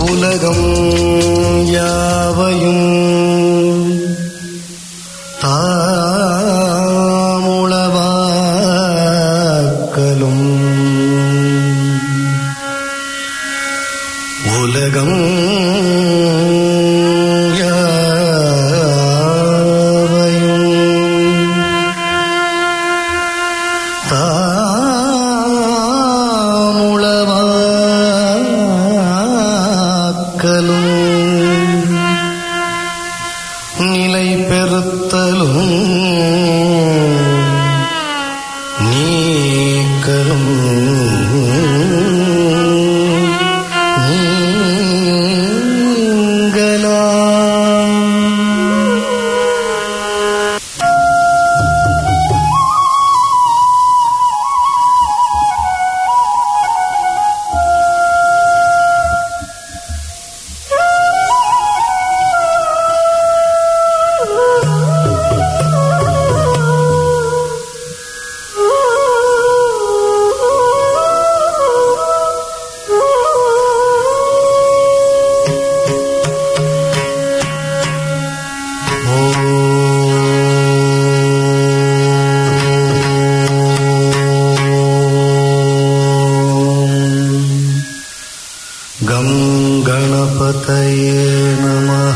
உலகம் யாவையும் தாமுளவாக்கலும் உலகம் யாவையும் தாமுளவாக்கலும் நிலை பெறுத்தலும் நீக்கலும் நீங்களாம் गं गणपतये नमः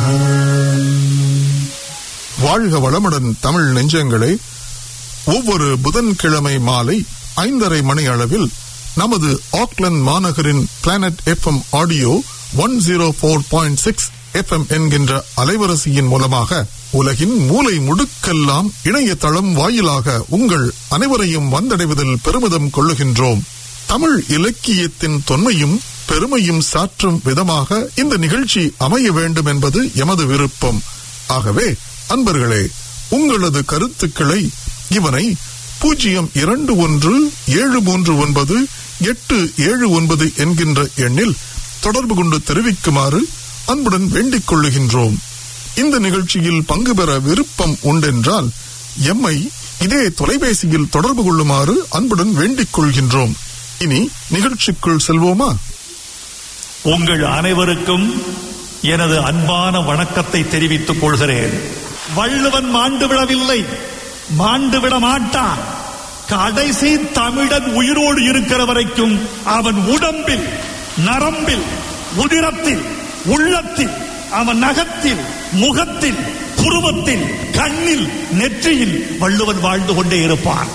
வாழ்க வளமுடன் தமிழ் நெஞ்சங்களே ஒவ்வொரு புதன்கிழமை மாலை ஐந்தரை மணி அளவில் நமது ஆக்லண்ட் மாநகரின் Planet FM audio one zero four point six FM என்கின்ற அலைவரிசையின் மூலமாக உலகின் மூலை முடுக்கெல்லாம் இணையதளம் வாயிலாக உங்கள் அனைவரையும் வந்தடைவதில் பெருமிதம் கொள்ளுகின்றோம் தமிழ் இலக்கியத்தின் தொன்மையும் பெருமையும் சாற்றும் விதமாக இந்த நிகழ்ச்சி அமைய வேண்டும் என்பது எமது விருப்பம் ஆகவே அன்பர்களே உங்களது கருத்துக்களை இவனை பூஜ்ஜியம் இரண்டு ஒன்று ஏழு மூன்று ஒன்பது எட்டு ஏழு ஒன்பது என்கின்ற எண்ணில் தொடர்பு கொண்டு தெரிவிக்குமாறு அன்புடன் வேண்டிக் கொள்ளுகின்றோம் இந்த நிகழ்ச்சியில் பங்கு பெற விருப்பம் உண்டென்றால் எம்மை இதே தொலைபேசியில் தொடர்பு கொள்ளுமாறு அன்புடன் வேண்டிக் கொள்கின்றோம் இனி நிகழ்ச்சிக்குள் செல்வோமா உங்கள் அனைவருக்கும் எனது அன்பான வணக்கத்தை தெரிவித்துக் கொள்கிறேன் வள்ளுவன் மாண்டு விடவில்லை மாண்டு விட மாட்டான் கடைசி தமிழன் உயிரோடு இருக்கிற வரைக்கும் அவன் உடம்பில் நரம்பில் உதிரத்தில் உள்ளத்தில் அவன் நகத்தில் முகத்தில் புருவத்தில் கண்ணில் நெற்றியில் வள்ளுவன் வாழ்ந்து கொண்டே இருப்பான்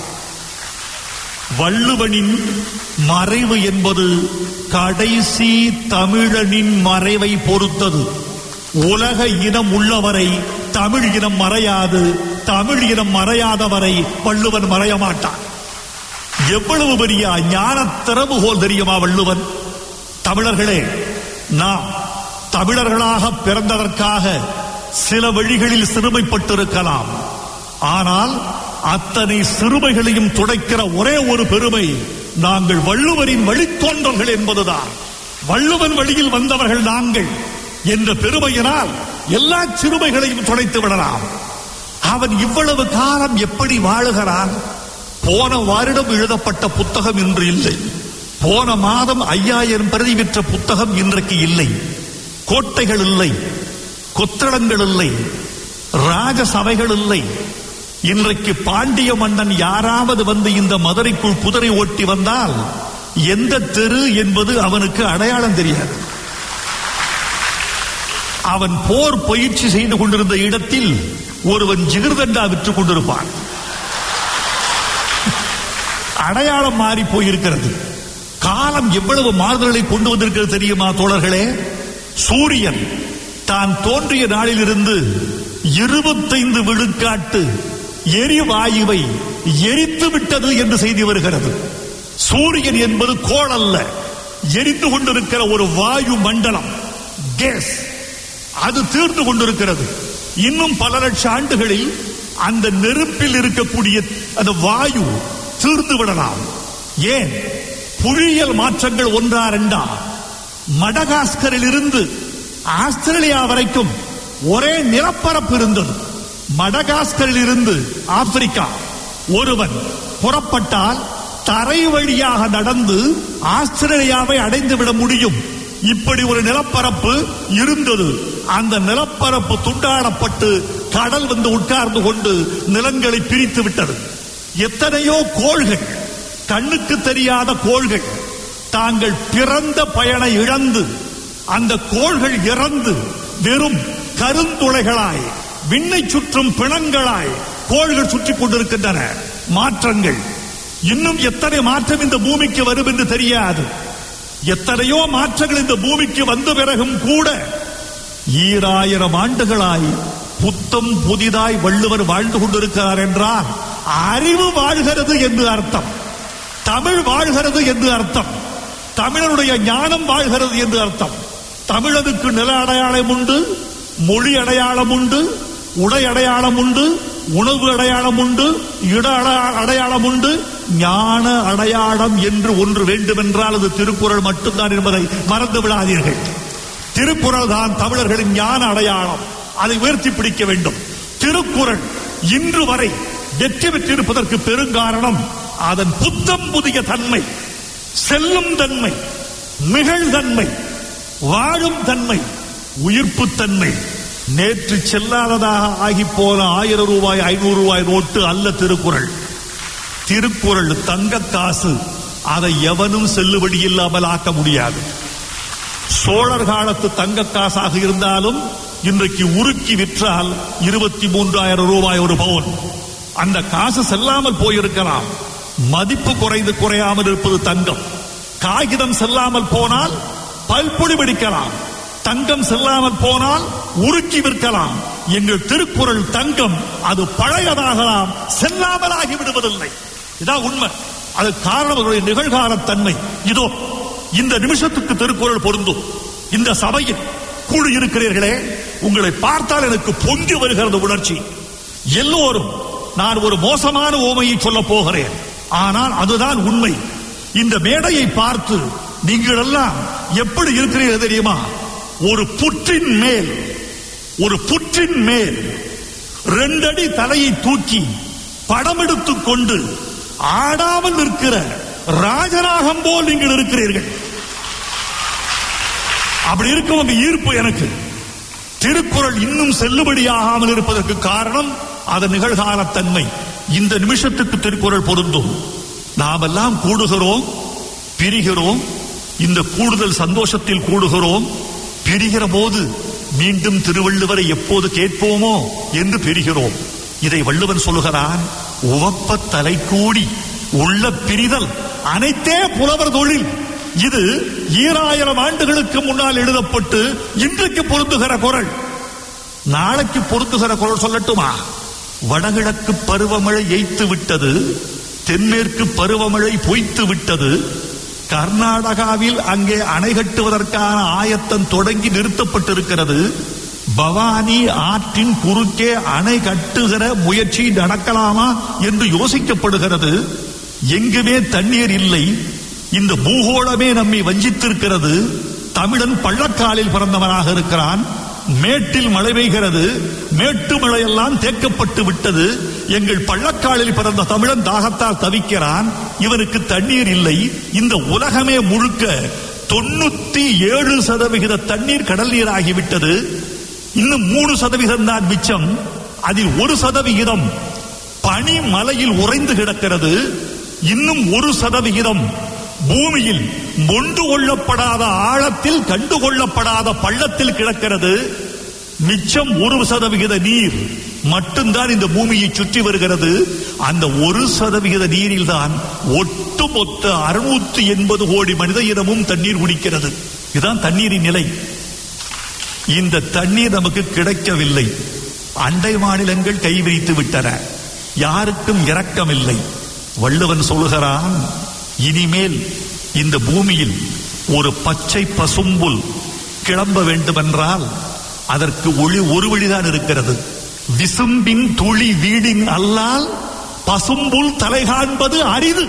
வள்ளுவனின் மறைவு என்பது கடைசி தமிழனின் மறைவை பொறுத்தது உலக இனம் உள்ளவரை தமிழ் இனம் மறையாது தமிழ் இனம் மறையாதவரை வள்ளுவன் மறைய மாட்டான் எவ்வளவு பெரிய ஞான திறவுகோல் தெரியுமா வள்ளுவன் தமிழர்களே நாம் தமிழர்களாக பிறந்ததற்காக சில வழிகளில் சிறுமைப்பட்டிருக்கலாம் ஆனால் அத்தனை சிறுமைகளையும் துடைக்கிற ஒரே ஒரு பெருமை நாங்கள் வள்ளுவரின் வழித்தோன்றல்கள் என்பதுதான் வள்ளுவன் வழியில் வந்தவர்கள் நாங்கள் என்ற பெருமையினால் எல்லா சிறுமைகளையும் துடைத்து விடலாம் அவன் இவ்வளவு காலம் எப்படி வாழுகிறான் போன வருடம் எழுதப்பட்ட புத்தகம் இன்று இல்லை போன மாதம் ஐயாயிரம் பிரதி விற்ற புத்தகம் இன்றைக்கு இல்லை கோட்டைகள் இல்லை கொத்தளங்கள் இல்லை ராஜசபைகள் இல்லை இன்றைக்கு பாண்டிய மன்னன் யாராவது வந்து இந்த மதுரைக்குள் குதிரை ஓட்டி வந்தால் எந்த தெரு என்பது அவனுக்கு அடையாளம் தெரியாது அவன் போர் பயிற்சி செய்து கொண்டிருந்த இடத்தில் ஒருவன் ஜிகிர்தண்டா விற்றுக் கொண்டிருப்பான் அடையாளம் மாறி போயிருக்கிறது காலம் எவ்வளவு மாறுதல்களை கொண்டு வந்திருக்கிறது தெரியுமா தோழர்களே சூரியன் தான் தோன்றிய நாளிலிருந்து இருபத்தைந்து விழுக்காட்டு எரிவாயுவை எரித்து விட்டது என்று செய்தி வருகிறது சூரியன் என்பது கோள் அல்ல எரிந்து கொண்டிருக்கிற ஒரு வாயு மண்டலம் கேஸ் அது தீர்ந்து கொண்டிருக்கிறது இன்னும் பல லட்சம் ஆண்டுகளில் அந்த நெருப்பில் இருக்கக்கூடிய அந்த வாயு தீர்ந்து விடலாம் ஏன் புவியியல் மாற்றங்கள் ஒன்றா ரெண்டா மடகாஸ்கரில் இருந்து ஆஸ்திரேலியா வரைக்கும் ஒரே நிலப்பரப்பு இருந்தது மடகாஸ்கரில் இருந்து ஆப்பிரிக்கா ஒருவன் புறப்பட்டால் தரை வழியாக நடந்து ஆஸ்திரேலியாவை அடைந்து விட முடியும் இப்படி ஒரு நிலப்பரப்பு இருந்தது அந்த நிலப்பரப்பு துண்டாடப்பட்டு கடல் வந்து உட்கார்ந்து கொண்டு நிலங்களை பிரித்து விட்டது எத்தனையோ கோள்கள் கண்ணுக்கு தெரியாத கோள்கள் தாங்கள் பிறந்த பயனை இழந்து அந்த கோள்கள் இறந்து வெறும் கருந்துளைகளாய் விண்ணை சுற்றும் பிணங்களாய் கோள்கள் சுற்றி கொண்டிருக்கின்றன மாற்றங்கள் இன்னும் எத்தனை மாற்றம் இந்த பூமிக்கு வரும் என்று தெரியாது எத்தனையோ மாற்றங்கள் இந்த பூமிக்கு வந்த பிறகும் கூட ஈராயிரம் ஆண்டுகளாய் புத்தம் புதிதாய் வள்ளுவர் வாழ்ந்து கொண்டிருக்கிறார் என்றால் அறிவு வாழ்கிறது என்று அர்த்தம் தமிழ் வாழ்கிறது என்று அர்த்தம் தமிழனுடைய ஞானம் வாழ்கிறது என்று அர்த்தம் தமிழனுக்கு நில அடையாளம் உண்டு மொழி அடையாளம் உண்டு உடை அடையாளம் உண்டு உணவு அடையாளம் உண்டு இட அட- அடையாளம் உண்டு ஞான அடையாளம் என்று ஒன்று வேண்டுமென்றால் அது திருக்குறள் மட்டும்தான் என்பதை மறந்து விடாதீர்கள் திருக்குறள் தான் தமிழர்களின் ஞான அடையாளம் அதை உயர்த்தி பிடிக்க வேண்டும் திருக்குறள் இன்று வரை வெற்றி பெற்றிருப்பதற்கு பெருங்காரணம் அதன் புத்தம் புதிய தன்மை செல்லும் தன்மை நிகழ்தன்மை வாழும் தன்மை உயிர்ப்பு தன்மை நேற்று செல்லாததாக ஆகி போன ஆயிரம் ரூபாய் ஐநூறு ரூபாய் நோட்டு அல்ல திருக்குறள் திருக்குறள் தங்க காசு அதை எவனும் செல்லுபடி இல்லாமல் ஆக்க முடியாது சோழர் காலத்து தங்க காசாக இருந்தாலும் இன்றைக்கு உருக்கி விற்றால் இருபத்தி மூன்றாயிரம் ரூபாய் ஒரு பவுன் அந்த காசு செல்லாமல் போயிருக்கலாம் மதிப்பு குறைந்து குறையாமல் இருப்பது தங்கம் காகிதம் செல்லாமல் போனால் பல்பொடி பிடிக்கலாம் தங்கம் செல்லாமல் போனால் உருக்கி விற்கலாம் எங்கள் திருக்குறள் தங்கம் அது பழையதாகலாம் செல்லாமல் ஆகி விடுவதில்லை இதான் உண்மை அது காரணம் அவர்களுடைய நிகழ்கால தன்மை இதோ இந்த நிமிஷத்துக்கு திருக்குறள் பொருந்தும் இந்த சபையில் கூடி இருக்கிறீர்களே உங்களை பார்த்தால் எனக்கு பொங்கி வருகிறது உணர்ச்சி எல்லோரும் நான் ஒரு மோசமான ஓமையை சொல்ல போகிறேன் ஆனால் அதுதான் உண்மை இந்த மேடையை பார்த்து நீங்கள் எல்லாம் எப்படி இருக்கிறீர்கள் தெரியுமா ஒரு புற்றின் மேல் ஒரு புற்றின் மேல் ரெண்டடி தலையை தூக்கி படம் எடுத்துக் கொண்டு ஆடாமல் நிற்கிற ராஜராகம் போல் நீங்கள் இருக்கிறீர்கள் அப்படி இருக்கும் உங்க ஈர்ப்பு எனக்கு திருக்குறள் இன்னும் செல்லுபடியாகாமல் இருப்பதற்கு காரணம் அதன் நிகழ்கால தன்மை இந்த நிமிஷத்துக்கு திருக்குறள் பொருந்தும் நாமெல்லாம் கூடுகிறோம் பிரிகிறோம் இந்த கூடுதல் சந்தோஷத்தில் கூடுகிறோம் பிரிகிற போது மீண்டும் திருவள்ளுவரை எப்போது கேட்போமோ என்று பிரிகிறோம் இதை வள்ளுவன் சொல்லுகிறான் உவப்ப தலை கூடி உள்ள பிரிதல் அனைத்தே புலவர் தொழில் இது ஈராயிரம் ஆண்டுகளுக்கு முன்னால் எழுதப்பட்டு இன்றைக்கு பொருந்துகிற குரல் நாளைக்கு பொருந்துகிற குரல் சொல்லட்டுமா வடகிழக்கு பருவமழை எய்த்து விட்டது தென்மேற்கு பருவமழை பொய்த்து விட்டது கர்நாடகாவில் அங்கே அணை கட்டுவதற்கான ஆயத்தம் தொடங்கி நிறுத்தப்பட்டிருக்கிறது பவானி ஆற்றின் குறுக்கே அணை கட்டுகிற முயற்சி நடக்கலாமா என்று யோசிக்கப்படுகிறது எங்குமே தண்ணீர் இல்லை இந்த பூகோளமே நம்மை வஞ்சித்திருக்கிறது தமிழன் பள்ளக்காலில் பிறந்தவனாக இருக்கிறான் மேட்டில் மழை பெய்கிறது மேட்டு மழையெல்லாம் தேக்கப்பட்டு விட்டது எங்கள் பள்ளக்காலில் பிறந்த தமிழன் தாகத்தால் தவிக்கிறான் இவனுக்கு தண்ணீர் இல்லை இந்த உலகமே முழுக்க தொண்ணூத்தி ஏழு சதவிகித தண்ணீர் கடல் நீராகிவிட்டது இன்னும் மூணு சதவிகிதம் தான் மிச்சம் அதில் ஒரு சதவிகிதம் பனி மலையில் உறைந்து கிடக்கிறது இன்னும் ஒரு சதவிகிதம் பூமியில் மொண்டு கொள்ளப்படாத ஆழத்தில் கண்டுகொள்ளப்படாத பள்ளத்தில் கிடக்கிறது மிச்சம் ஒரு சதவிகித நீர் மட்டும்தான் இந்த பூமியை சுற்றி வருகிறது அந்த ஒரு சதவிகித நீரில் தான் ஒட்டுமொத்த அறுநூத்தி எண்பது கோடி மனித இனமும் தண்ணீர் குடிக்கிறது இதுதான் தண்ணீரின் நிலை இந்த தண்ணீர் நமக்கு கிடைக்கவில்லை அண்டை மாநிலங்கள் கைவிரித்து விட்டன யாருக்கும் இரக்கமில்லை வள்ளுவன் சொல்லுகிறான் இனிமேல் இந்த பூமியில் ஒரு பச்சை பசும்புல் கிளம்ப வேண்டுமென்றால் அதற்கு ஒளி ஒரு வழிதான் இருக்கிறது விசும்பின் துளி வீடின் அல்லால் பசும்புல் தலை காண்பது அரிது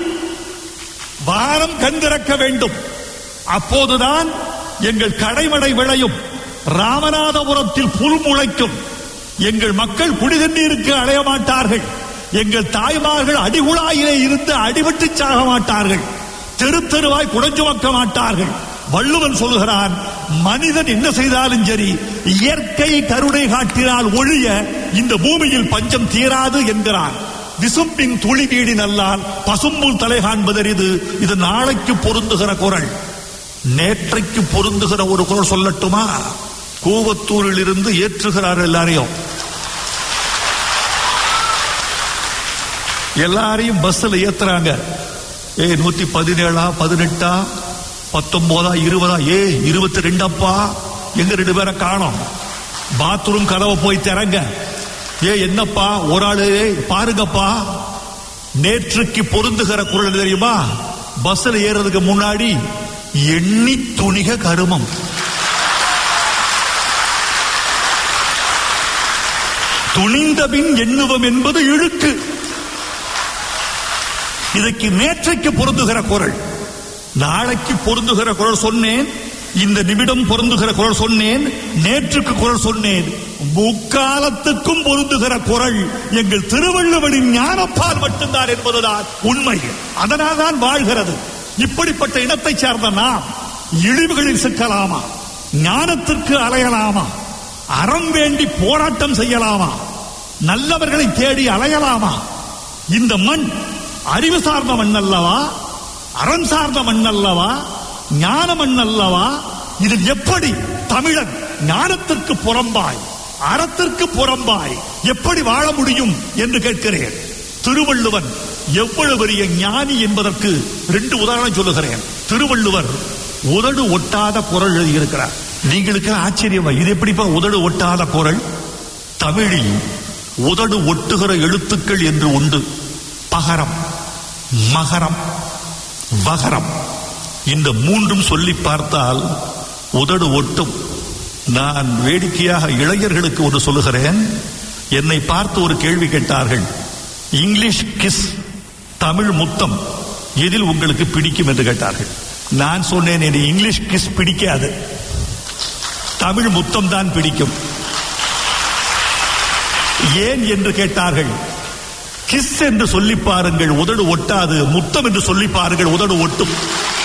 வானம் கண்டிறக்க வேண்டும் அப்போதுதான் எங்கள் கடைமடை விளையும் ராமநாதபுரத்தில் புல் முளைக்கும் எங்கள் மக்கள் குடிதண்ணீருக்கு அலைய மாட்டார்கள் எங்கள் தாய்மார்கள் அடிகுழாயிலே இருந்து அடிபட்டு சாக மாட்டார்கள் தெரு தெருவாய் குடஞ்சுமக்க மாட்டார்கள் வள்ளுவன் சொல்கிறான் மனிதன் என்ன செய்தாலும் சரி இயற்கை கருணை காட்டினால் ஒழிய இந்த பூமியில் பஞ்சம் தீராது என்கிறான் விசும்பின் துளி வீடி நல்லால் பசும்புல் தலை காண்பதறிது இது நாளைக்கு பொருந்துகிற குரல் நேற்றைக்கு பொருந்துகிற ஒரு குரல் சொல்லட்டுமா கூவத்தூரில் இருந்து ஏற்றுகிறார் எல்லாரையும் எல்லாரையும் பஸ்ல ஏத்துறாங்க ஏ நூத்தி பதினேழா பதினெட்டா பத்தொன்பதா இருபதா ஏ இருபத்தி ரெண்டப்பா எங்க ரெண்டு பேரை காணோம் பாத்ரூம் கதவை போய் திறங்க ஏ என்னப்பா ஒரு ஆளு ஏய், பாருங்கப்பா நேற்றுக்கு பொருந்துகிற குரல் தெரியுமா பஸ்ல ஏறதுக்கு முன்னாடி எண்ணி துணிக கருமம் துணிந்தபின் எண்ணுவம் என்பது இழுக்கு இதுக்கு நேற்றைக்கு பொருந்துகிற குரல் நாளைக்கு பொருந்துகிற குரல் சொன்னேன் இந்த நிமிடம் பொருந்துகிற குரல் சொன்னேன் நேற்றுக்கு குரல் சொன்னேன் முக்காலத்துக்கும் பொருந்துகிற குரல் எங்கள் திருவள்ளுவரின் ஞானப்பால் மட்டும்தான் என்பதுதான் உண்மை அதனால் தான் வாழ்கிறது இப்படிப்பட்ட இனத்தை சேர்ந்த நாம் இழிவுகளில் சிக்கலாமா ஞானத்திற்கு அலையலாமா அறம் வேண்டி போராட்டம் செய்யலாமா நல்லவர்களை தேடி அலையலாமா இந்த மண் அறிவு சார்ந்த மண் அல்லவா அறம் சார்ந்த மண் அல்லவா ஞான மண் அல்லவா இதில் எப்படி தமிழன் ஞானத்திற்கு புறம்பாய் அறத்திற்கு புறம்பாய் எப்படி வாழ முடியும் என்று கேட்கிறேன் திருவள்ளுவன் எவ்வளவு பெரிய ஞானி என்பதற்கு ரெண்டு உதாரணம் சொல்லுகிறேன் திருவள்ளுவர் உதடு ஒட்டாத குரல் எழுதியிருக்கிறார் நீங்களுக்கு ஆச்சரியமா இது எப்படிப்பா உதடு ஒட்டாத குரல் தமிழில் உதடு ஒட்டுகிற எழுத்துக்கள் என்று உண்டு பகரம் மகரம் வகரம் இந்த மூன்றும் சொல்லி பார்த்தால் உதடு ஒட்டும் நான் வேடிக்கையாக இளைஞர்களுக்கு ஒன்று சொல்லுகிறேன் என்னை பார்த்து ஒரு கேள்வி கேட்டார்கள் இங்கிலீஷ் கிஸ் தமிழ் முத்தம் எதில் உங்களுக்கு பிடிக்கும் என்று கேட்டார்கள் நான் சொன்னேன் எனக்கு இங்கிலீஷ் கிஸ் பிடிக்காது தமிழ் முத்தம் தான் பிடிக்கும் ஏன் என்று கேட்டார்கள் கிஸ் என்று சொல்லி பாருங்கள் உதடு ஒட்டாது முத்தம் என்று சொல்லி பாருங்கள் உதடு ஒட்டும்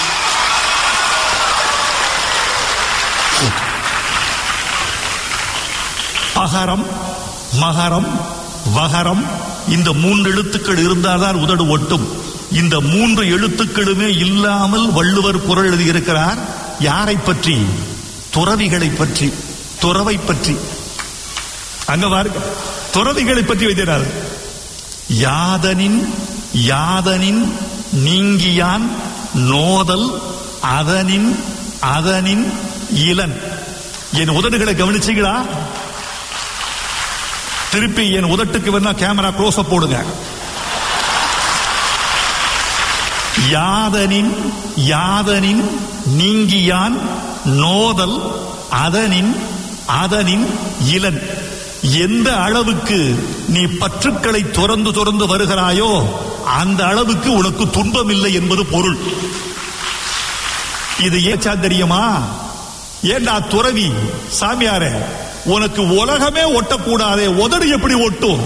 பகரம் மகரம் வகரம் இந்த மூன்று எழுத்துக்கள் இருந்தால்தான் உதடு ஒட்டும் இந்த மூன்று எழுத்துக்களுமே இல்லாமல் வள்ளுவர் குரல் எழுதியிருக்கிறார் யாரை பற்றி துறவிகளை பற்றி துறவை பற்றி அங்க பாருங்க துறவிகளை பற்றி வைக்கிறார் யாதனின் யாதனின் நீங்கியான் நோதல் அதனின் அதனின் இளன் என் உதடுகளை கவனிச்சீங்களா திருப்பி என் உதட்டுக்கு வேணா கேமரா க்ளோஸ் போடுங்க யாதனின் யாதனின் நீங்கியான் நோதல் அதனின் அதனின் இளன் எந்த அளவுக்கு நீ பற்றுக்களை துறந்து துறந்து வருகிறாயோ அந்த அளவுக்கு உனக்கு துன்பம் இல்லை என்பது பொருள் இது ஏச்சா தெரியுமா ஏண்டா துறவி சாமியாரே உனக்கு உலகமே ஒட்டக்கூடாதே உதடு எப்படி ஒட்டும்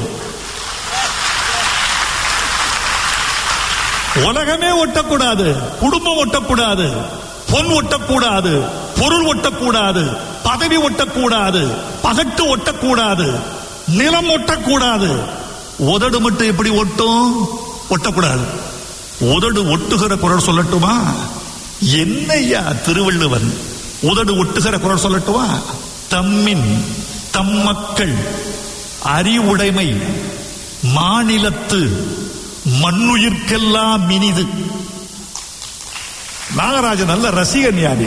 உலகமே ஒட்டக்கூடாது குடும்பம் ஒட்டக்கூடாது பொன் ஒட்டக்கூடாது பொருள் ஒட்டக்கூடாது பதவி ஒட்டக்கூடாது பகட்டு ஒட்டக்கூடாது நிலம் ஒட்டக்கூடாது உதடு மட்டும் எப்படி ஒட்டும் ஒட்டக்கூடாது உதடு ஒட்டுகிற குரல் சொல்லட்டுமா என்னையா திருவள்ளுவன் உதடு ஒட்டுகிற குரல் சொல்லட்டுமா தம்மின் தம் மக்கள் அறிவுடைமை மாநிலத்து மண்ணுயிர்க்கெல்லாம் இனிது நாகராஜன் நல்ல ரசிகன் யாரு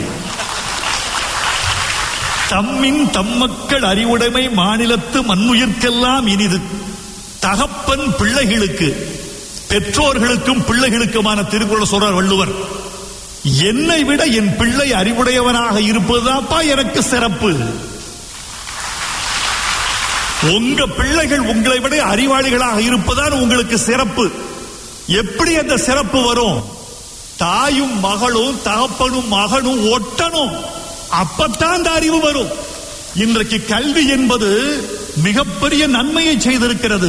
தம்மின் தம்மக்கள் அறிவுடைமை மாநிலத்து மண்ணுயிர்க்கெல்லாம் இனிது தகப்பன் பிள்ளைகளுக்கு பெற்றோர்களுக்கும் பிள்ளைகளுக்குமான திருக்குறள் சொல்றார் வள்ளுவர் என்னை விட என் பிள்ளை அறிவுடையவனாக இருப்பதுதான்ப்பா எனக்கு சிறப்பு உங்க பிள்ளைகள் உங்களை விட அறிவாளிகளாக இருப்பதான் உங்களுக்கு சிறப்பு எப்படி அந்த சிறப்பு வரும் தாயும் மகளும் தகப்பனும் மகனும் ஒட்டணும் அப்பத்தான் அந்த அறிவு வரும் இன்றைக்கு கல்வி என்பது மிகப்பெரிய நன்மையை செய்திருக்கிறது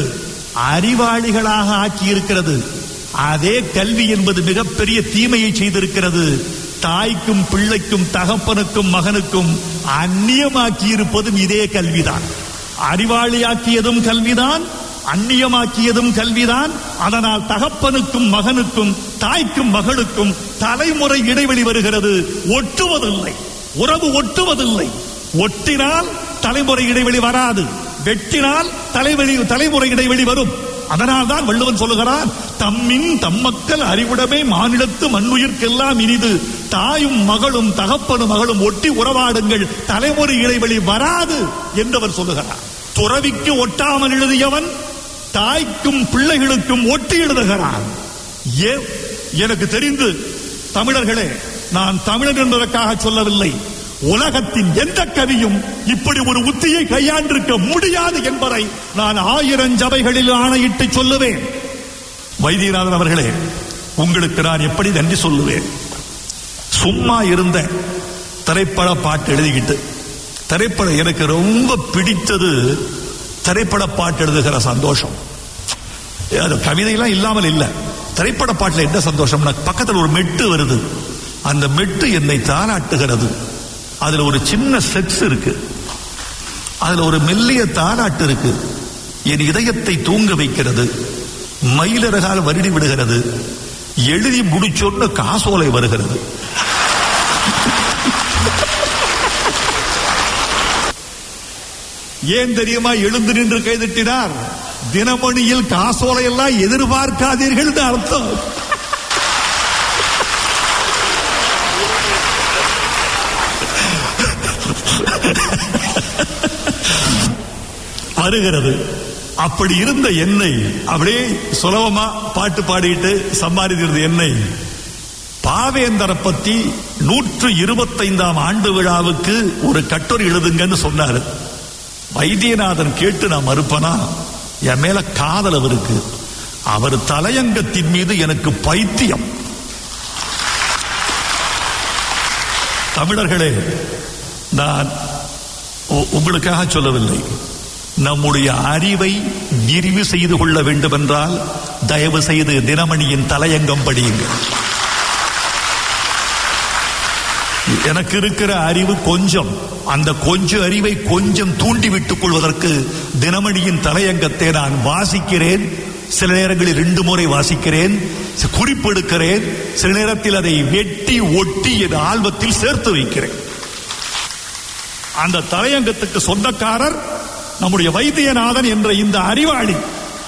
அறிவாளிகளாக ஆக்கி இருக்கிறது அதே கல்வி என்பது மிகப்பெரிய தீமையை செய்திருக்கிறது தாய்க்கும் பிள்ளைக்கும் தகப்பனுக்கும் மகனுக்கும் அந்நியமாக்கி இருப்பதும் இதே கல்விதான் அறிவாளியாக்கியதும் கல்விதான் அந்நியமாக்கியதும் கல்விதான் அதனால் தகப்பனுக்கும் மகனுக்கும் தாய்க்கும் மகளுக்கும் தலைமுறை இடைவெளி வருகிறது ஒட்டுவதில்லை உறவு ஒட்டுவதில்லை ஒட்டினால் தலைமுறை இடைவெளி வராது வெட்டினால் தலைவெளி தலைமுறை இடைவெளி வரும் அதனால் தான் வள்ளுவன் சொல்லுகிறான் தம்மின் தம்மக்கள் அறிவுடைமை மாநிலத்து மண்ணுயிர்க்கெல்லாம் இனிது தாயும் மகளும் தகப்பனும் மகளும் ஒட்டி உறவாடுங்கள் தலைமுறை இடைவெளி வராது என்றவர் சொல்லுகிறார் துறவிக்கு ஒட்டாமல் எழுதியவன் தாய்க்கும் பிள்ளைகளுக்கும் ஒட்டி எழுதுகிறான் ஏன் எனக்கு தெரிந்து தமிழர்களே நான் தமிழன் என்பதற்காக சொல்லவில்லை உலகத்தின் எந்த கவியும் இப்படி ஒரு உத்தியை கையாண்டிருக்க முடியாது என்பதை நான் ஆயிரம் சபைகளில் ஆணையிட்டு சொல்லுவேன் வைத்தியநாதன் அவர்களே உங்களுக்கு நான் எப்படி நன்றி சொல்லுவேன் சும்மா இருந்த திரைப்பட பாட்டு எழுதிக்கிட்டு திரைப்படம் எனக்கு ரொம்ப பிடித்தது திரைப்பட பாட்டு எழுதுகிற சந்தோஷம் அது கவிதையெல்லாம் இல்லாமல் இல்லை திரைப்பட பாட்டில் என்ன சந்தோஷம்னா பக்கத்தில் ஒரு மெட்டு வருது அந்த மெட்டு என்னை தாளாட்டுகிறது அதுல ஒரு சின்ன செக்ஸ் இருக்கு அதுல ஒரு மெல்லிய தாளாட்டு இருக்கு என் இதயத்தை தூங்க வைக்கிறது மயிலரகால் வருடி விடுகிறது எழுதி முடிச்சோன்னு காசோலை வருகிறது ஏன் தெரியுமா எழுந்து நின்று கைதட்டினார் தினமணியில் காசோலை எல்லாம் எதிர்பார்க்காதீர்கள் அர்த்தம் வருகிறது அப்படி இருந்த எண்ணெய் அப்படியே சுலபமா பாட்டு பாடிட்டு சம்பாதிக்கிறது எண்ணெய் பாவேந்தரை பத்தி நூற்று இருபத்தைந்தாம் ஆண்டு விழாவுக்கு ஒரு கட்டுரை எழுதுங்கன்னு சொன்னாரு வைத்தியநாதன் கேட்டு நான் மறுப்பனா என் மேல காதல் அவருக்கு அவர் தலையங்கத்தின் மீது எனக்கு பைத்தியம் தமிழர்களே நான் உ- உங்களுக்காக சொல்லவில்லை நம்முடைய அறிவை விரிவு செய்து கொள்ள வேண்டும் என்றால் தயவு செய்து தினமணியின் தலையங்கம் படியுங்கள் எனக்கு இருக்கிற அறிவு கொஞ்சம் அந்த கொஞ்ச அறிவை கொஞ்சம் தூண்டி விட்டுக் கொள்வதற்கு தினமணியின் தலையங்கத்தை நான் வாசிக்கிறேன் சில நேரங்களில் ரெண்டு முறை வாசிக்கிறேன் சி- குறிப்பெடுக்கிறேன் சில நேரத்தில் அதை வெட்டி ஒட்டி என் ஆல்பத்தில் சேர்த்து வைக்கிறேன் அந்த தலையங்கத்துக்கு சொந்தக்காரர் நம்முடைய வைத்தியநாதன் என்ற இந்த அறிவாளி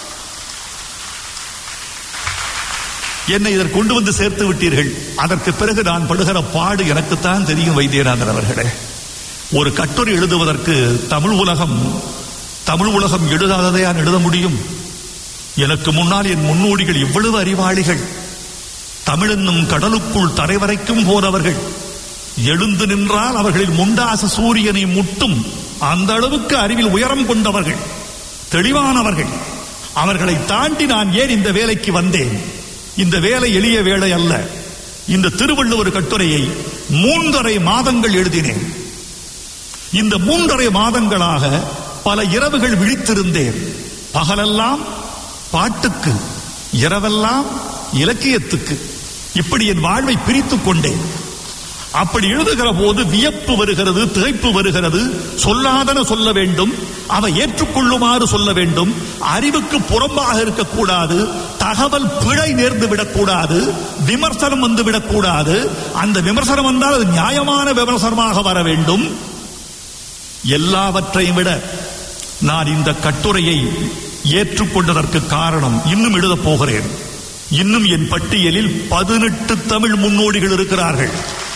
என்னை இதற்கு கொண்டு வந்து சேர்த்து விட்டீர்கள் அதற்கு பிறகு நான் படுகிற பாடு எனக்குத்தான் தெரியும் வைத்தியநாதன் அவர்களே ஒரு கட்டுரை எழுதுவதற்கு தமிழ் உலகம் தமிழ் உலகம் எழுதாததை நான் எழுத முடியும் எனக்கு முன்னால் என் முன்னோடிகள் இவ்வளவு அறிவாளிகள் தமிழ் என்னும் கடலுக்குள் தரை வரைக்கும் போனவர்கள் எழுந்து நின்றால் அவர்களில் முண்டாச சூரியனை முட்டும் அந்த அளவுக்கு அறிவில் உயரம் கொண்டவர்கள் தெளிவானவர்கள் அவர்களை தாண்டி நான் ஏன் இந்த வேலைக்கு வந்தேன் இந்த வேலை எளிய வேலை அல்ல இந்த திருவள்ளுவர் கட்டுரையை மூன்றரை மாதங்கள் எழுதினேன் இந்த மூன்றரை மாதங்களாக பல இரவுகள் விழித்திருந்தேன் பகலெல்லாம் பாட்டுக்கு இரவெல்லாம் இலக்கியத்துக்கு இப்படி என் வாழ்வை பிரித்துக் கொண்டேன் அப்படி எழுதுகிற போது வியப்பு வருகிறது திகைப்பு வருகிறது சொல்லாதன சொல்ல வேண்டும் அவை ஏற்றுக்கொள்ளுமாறு சொல்ல வேண்டும் அறிவுக்கு புறம்பாக இருக்கக்கூடாது தகவல் பிழை நேர்ந்து விடக்கூடாது விமர்சனம் வந்து விடக்கூடாது அந்த விமர்சனம் வந்தால் அது நியாயமான விமர்சனமாக வர வேண்டும் எல்லாவற்றையும் விட நான் இந்த கட்டுரையை ஏற்றுக்கொண்டதற்கு காரணம் இன்னும் எழுதப் போகிறேன் இன்னும் என் பட்டியலில் பதினெட்டு தமிழ் முன்னோடிகள் இருக்கிறார்கள்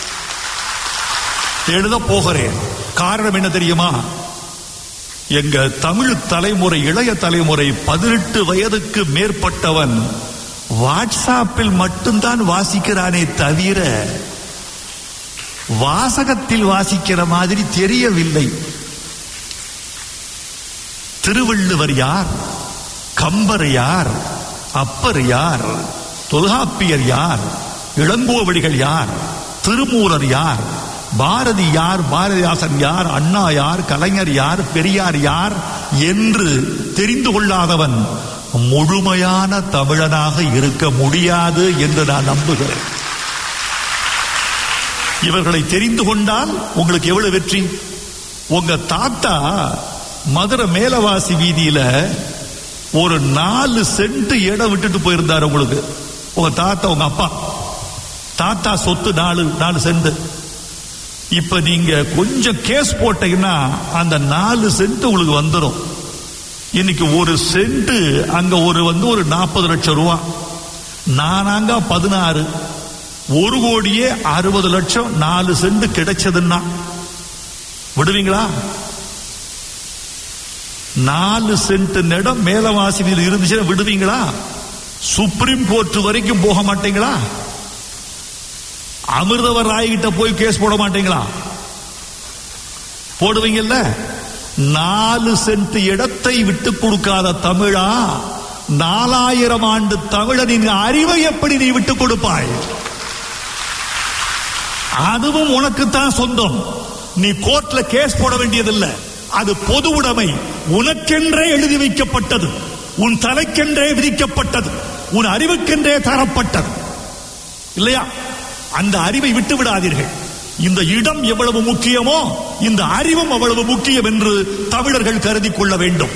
எழுதப் போகிறேன் காரணம் என்ன தெரியுமா எங்க தமிழ் தலைமுறை இளைய தலைமுறை பதினெட்டு வயதுக்கு மேற்பட்டவன் வாட்ஸ்ஆப்பில் மட்டும்தான் வாசிக்கிறானே தவிர வாசகத்தில் வாசிக்கிற மாதிரி தெரியவில்லை திருவள்ளுவர் யார் கம்பர் யார் அப்பர் யார் தொல்காப்பியர் யார் இளங்கோவடிகள் யார் திருமூலர் யார் பாரதி யார் பாரதிதாசன் யார் அண்ணா யார் கலைஞர் யார் பெரியார் யார் என்று தெரிந்து கொள்ளாதவன் முழுமையான தமிழனாக இருக்க முடியாது என்று நான் நம்புகிறேன் இவர்களை தெரிந்து கொண்டால் உங்களுக்கு எவ்வளவு வெற்றி உங்க தாத்தா மதுரை மேலவாசி வீதியில ஒரு நாலு சென்ட் இடம் விட்டுட்டு போயிருந்தாரு உங்களுக்கு உங்க தாத்தா உங்க அப்பா தாத்தா சொத்து நாலு நாலு சென்ட் இப்ப நீங்க கொஞ்சம் கேஸ் போட்டீங்கன்னா அந்த நாலு சென்ட் உங்களுக்கு வந்துடும் இன்னைக்கு ஒரு சென்ட் அங்க ஒரு வந்து ஒரு நாற்பது லட்சம் ரூபா நானாங்க பதினாறு ஒரு கோடியே அறுபது லட்சம் நாலு சென்ட் கிடைச்சதுன்னா விடுவீங்களா நாலு சென்ட் நிலம் மேலவாசியில் இருந்துச்சுன்னா விடுவீங்களா சுப்ரீம் கோர்ட் வரைக்கும் போக மாட்டீங்களா அமிர்தவர் ராய்கிட்ட போய் கேஸ் போட மாட்டீங்களா போடுவீங்கல்ல நாலு சென்ட் இடத்தை விட்டு கொடுக்காத தமிழா நாலாயிரம் ஆண்டு தமிழனின் அறிவை எப்படி நீ விட்டுக் கொடுப்பாய் அதுவும் உனக்குத்தான் சொந்தம் நீ கோர்ட்ல கேஸ் போட வேண்டியதில்லை அது பொது உடைமை உனக்கென்றே எழுதி வைக்கப்பட்டது உன் தலைக்கென்றே விதிக்கப்பட்டது உன் அறிவுக்கென்றே தரப்பட்டது இல்லையா அந்த அறிவை விட்டு விடாதீர்கள் இந்த இடம் எவ்வளவு முக்கியமோ இந்த அறிவும் அவ்வளவு முக்கியம் என்று தமிழர்கள் கருதி கொள்ள வேண்டும்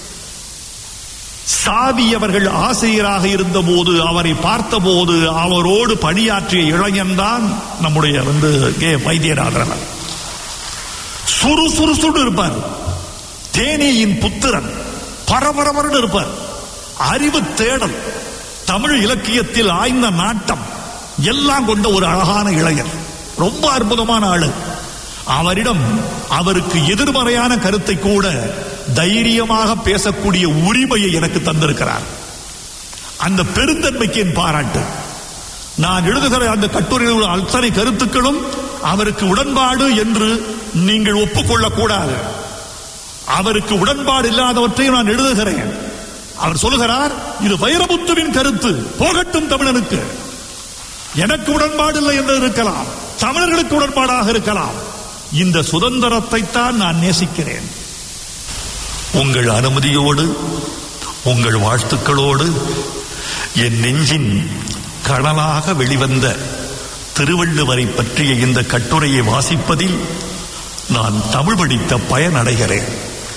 சாவி அவர்கள் ஆசிரியராக இருந்தபோது அவரை பார்த்தபோது அவரோடு பணியாற்றிய இளைஞன் தான் நம்முடைய வந்து கே வைத்தியநாதன் சுறு சுறு சுடு இருப்பார் தேனியின் புத்திரன் பரபரபரன்னு இருப்பார் அறிவு தேடல் தமிழ் இலக்கியத்தில் ஆய்ந்த நாட்டம் எல்லாம் கொண்ட ஒரு அழகான இளைஞர் ரொம்ப அற்புதமான ஆளு அவரிடம் அவருக்கு எதிர்மறையான கருத்தை கூட தைரியமாக பேசக்கூடிய உரிமையை எனக்கு தந்திருக்கிறார் அந்த பெருந்தன்மைக்கு என் பாராட்டு நான் எழுதுகிற அந்த கட்டுரையில் உள்ள அத்தனை கருத்துக்களும் அவருக்கு உடன்பாடு என்று நீங்கள் ஒப்புக்கொள்ளக் கூடாது அவருக்கு உடன்பாடு இல்லாதவற்றையும் நான் எழுதுகிறேன் அவர் சொல்லுகிறார் இது வைரமுத்துவின் கருத்து போகட்டும் தமிழனுக்கு எனக்கு உடன்பாடு இல்லை என்று இருக்கலாம் தமிழர்களுக்கு உடன்பாடாக இருக்கலாம் இந்த சுதந்திரத்தை தான் நான் நேசிக்கிறேன் உங்கள் அனுமதியோடு உங்கள் வாழ்த்துக்களோடு என் நெஞ்சின் கடலாக வெளிவந்த திருவள்ளுவரை பற்றிய இந்த கட்டுரையை வாசிப்பதில் நான் தமிழ் படித்த பயனடைகிறேன்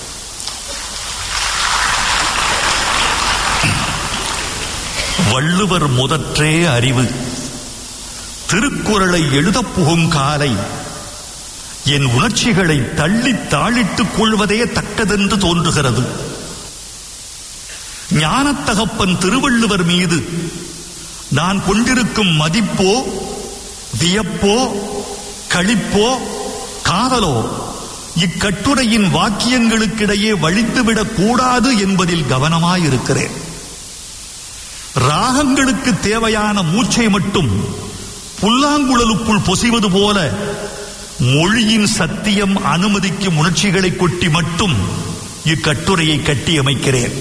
வள்ளுவர் முதற்றே அறிவு திருக்குறளை எழுதப் புகும் காலை என் உணர்ச்சிகளை தள்ளி தாளிட்டுக் கொள்வதே தக்கதென்று தோன்றுகிறது ஞானத்தகப்பன் திருவள்ளுவர் மீது நான் கொண்டிருக்கும் மதிப்போ வியப்போ களிப்போ காதலோ இக்கட்டுரையின் வாக்கியங்களுக்கிடையே வழித்துவிடக் கூடாது என்பதில் கவனமாயிருக்கிறேன் ராகங்களுக்கு தேவையான மூச்சை மட்டும் புல்லாங்குழலுக்குள் பொசிவது போல மொழியின் சத்தியம் அனுமதிக்கும் உணர்ச்சிகளை கொட்டி மட்டும் இக்கட்டுரையை கட்டியமைக்கிறேன்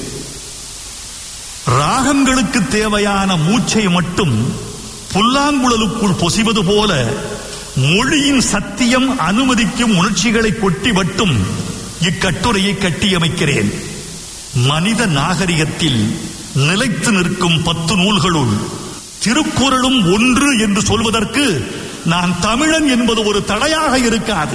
ராகங்களுக்கு தேவையான மூச்சை மட்டும் புல்லாங்குழலுக்குள் பொசிவது போல மொழியின் சத்தியம் அனுமதிக்கும் உணர்ச்சிகளை கொட்டி மட்டும் இக்கட்டுரையை கட்டியமைக்கிறேன் மனித நாகரிகத்தில் நிலைத்து நிற்கும் பத்து நூல்களுள் திருக்குறளும் ஒன்று என்று சொல்வதற்கு நான் தமிழன் என்பது ஒரு தடையாக இருக்காது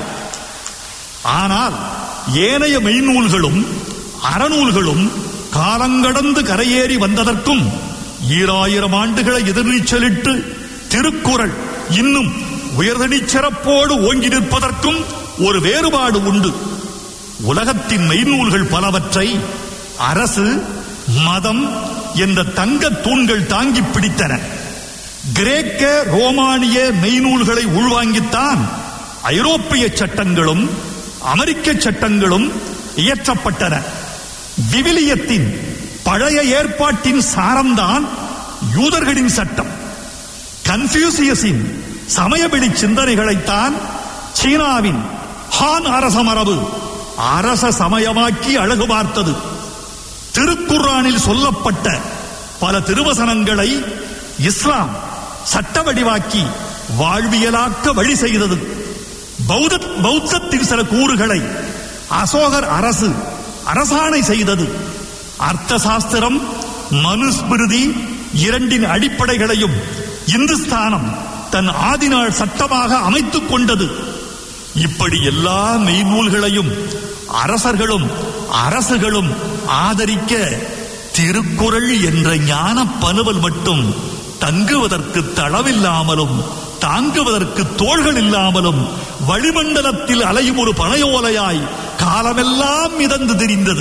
ஆனால் ஏனைய மெய்நூல்களும் அறநூல்களும் காலங்கடந்து கரையேறி வந்ததற்கும் ஈராயிரம் ஆண்டுகளை எதிர்நீச்சலிட்டு திருக்குறள் இன்னும் உயர்தனிச் சிறப்போடு ஓங்கி நிற்பதற்கும் ஒரு வேறுபாடு உண்டு உலகத்தின் மெய்நூல்கள் பலவற்றை அரசு மதம் என்ற தங்க தூண்கள் தாங்கி பிடித்தன கிரேக்க ரோமானிய மெய்நூல்களை உள்வாங்கித்தான் ஐரோப்பிய சட்டங்களும் அமெரிக்க சட்டங்களும் இயற்றப்பட்டன விவிலியத்தின் பழைய ஏற்பாட்டின் சாரம்தான் யூதர்களின் சட்டம் கன்ஃபியூசியஸின் சமயவெளி சிந்தனைகளைத்தான் சீனாவின் ஹான் அரச மரபு அரச சமயமாக்கி அழகு பார்த்தது திருக்குர்ஆனில் சொல்லப்பட்ட பல திருவசனங்களை இஸ்லாம் சட்ட வடிவாக்கி வாழ்வியலாக்க வழி செய்தது பௌத்த பௌத்தத்தின் சில கூறுகளை அசோகர் அரசு அரசாணை செய்தது அர்த்த சாஸ்திரம் மனுஸ்மிருதி இரண்டின் அடிப்படைகளையும் இந்துஸ்தானம் தன் ஆதிநாள் சட்டமாக அமைத்துக் கொண்டது இப்படி எல்லா மெய்நூல்களையும் அரசர்களும் அரசுகளும் ஆதரிக்க திருக்குறள் என்ற ஞான பனுவல் மட்டும் தங்குவதற்கு தளவில்லாமலும் தாங்குவதற்கு தோள்கள் இல்லாமலும் வளிமண்டலத்தில் அலையும் ஒரு பனையோலையாய் காலமெல்லாம் மிதந்து திரிந்தது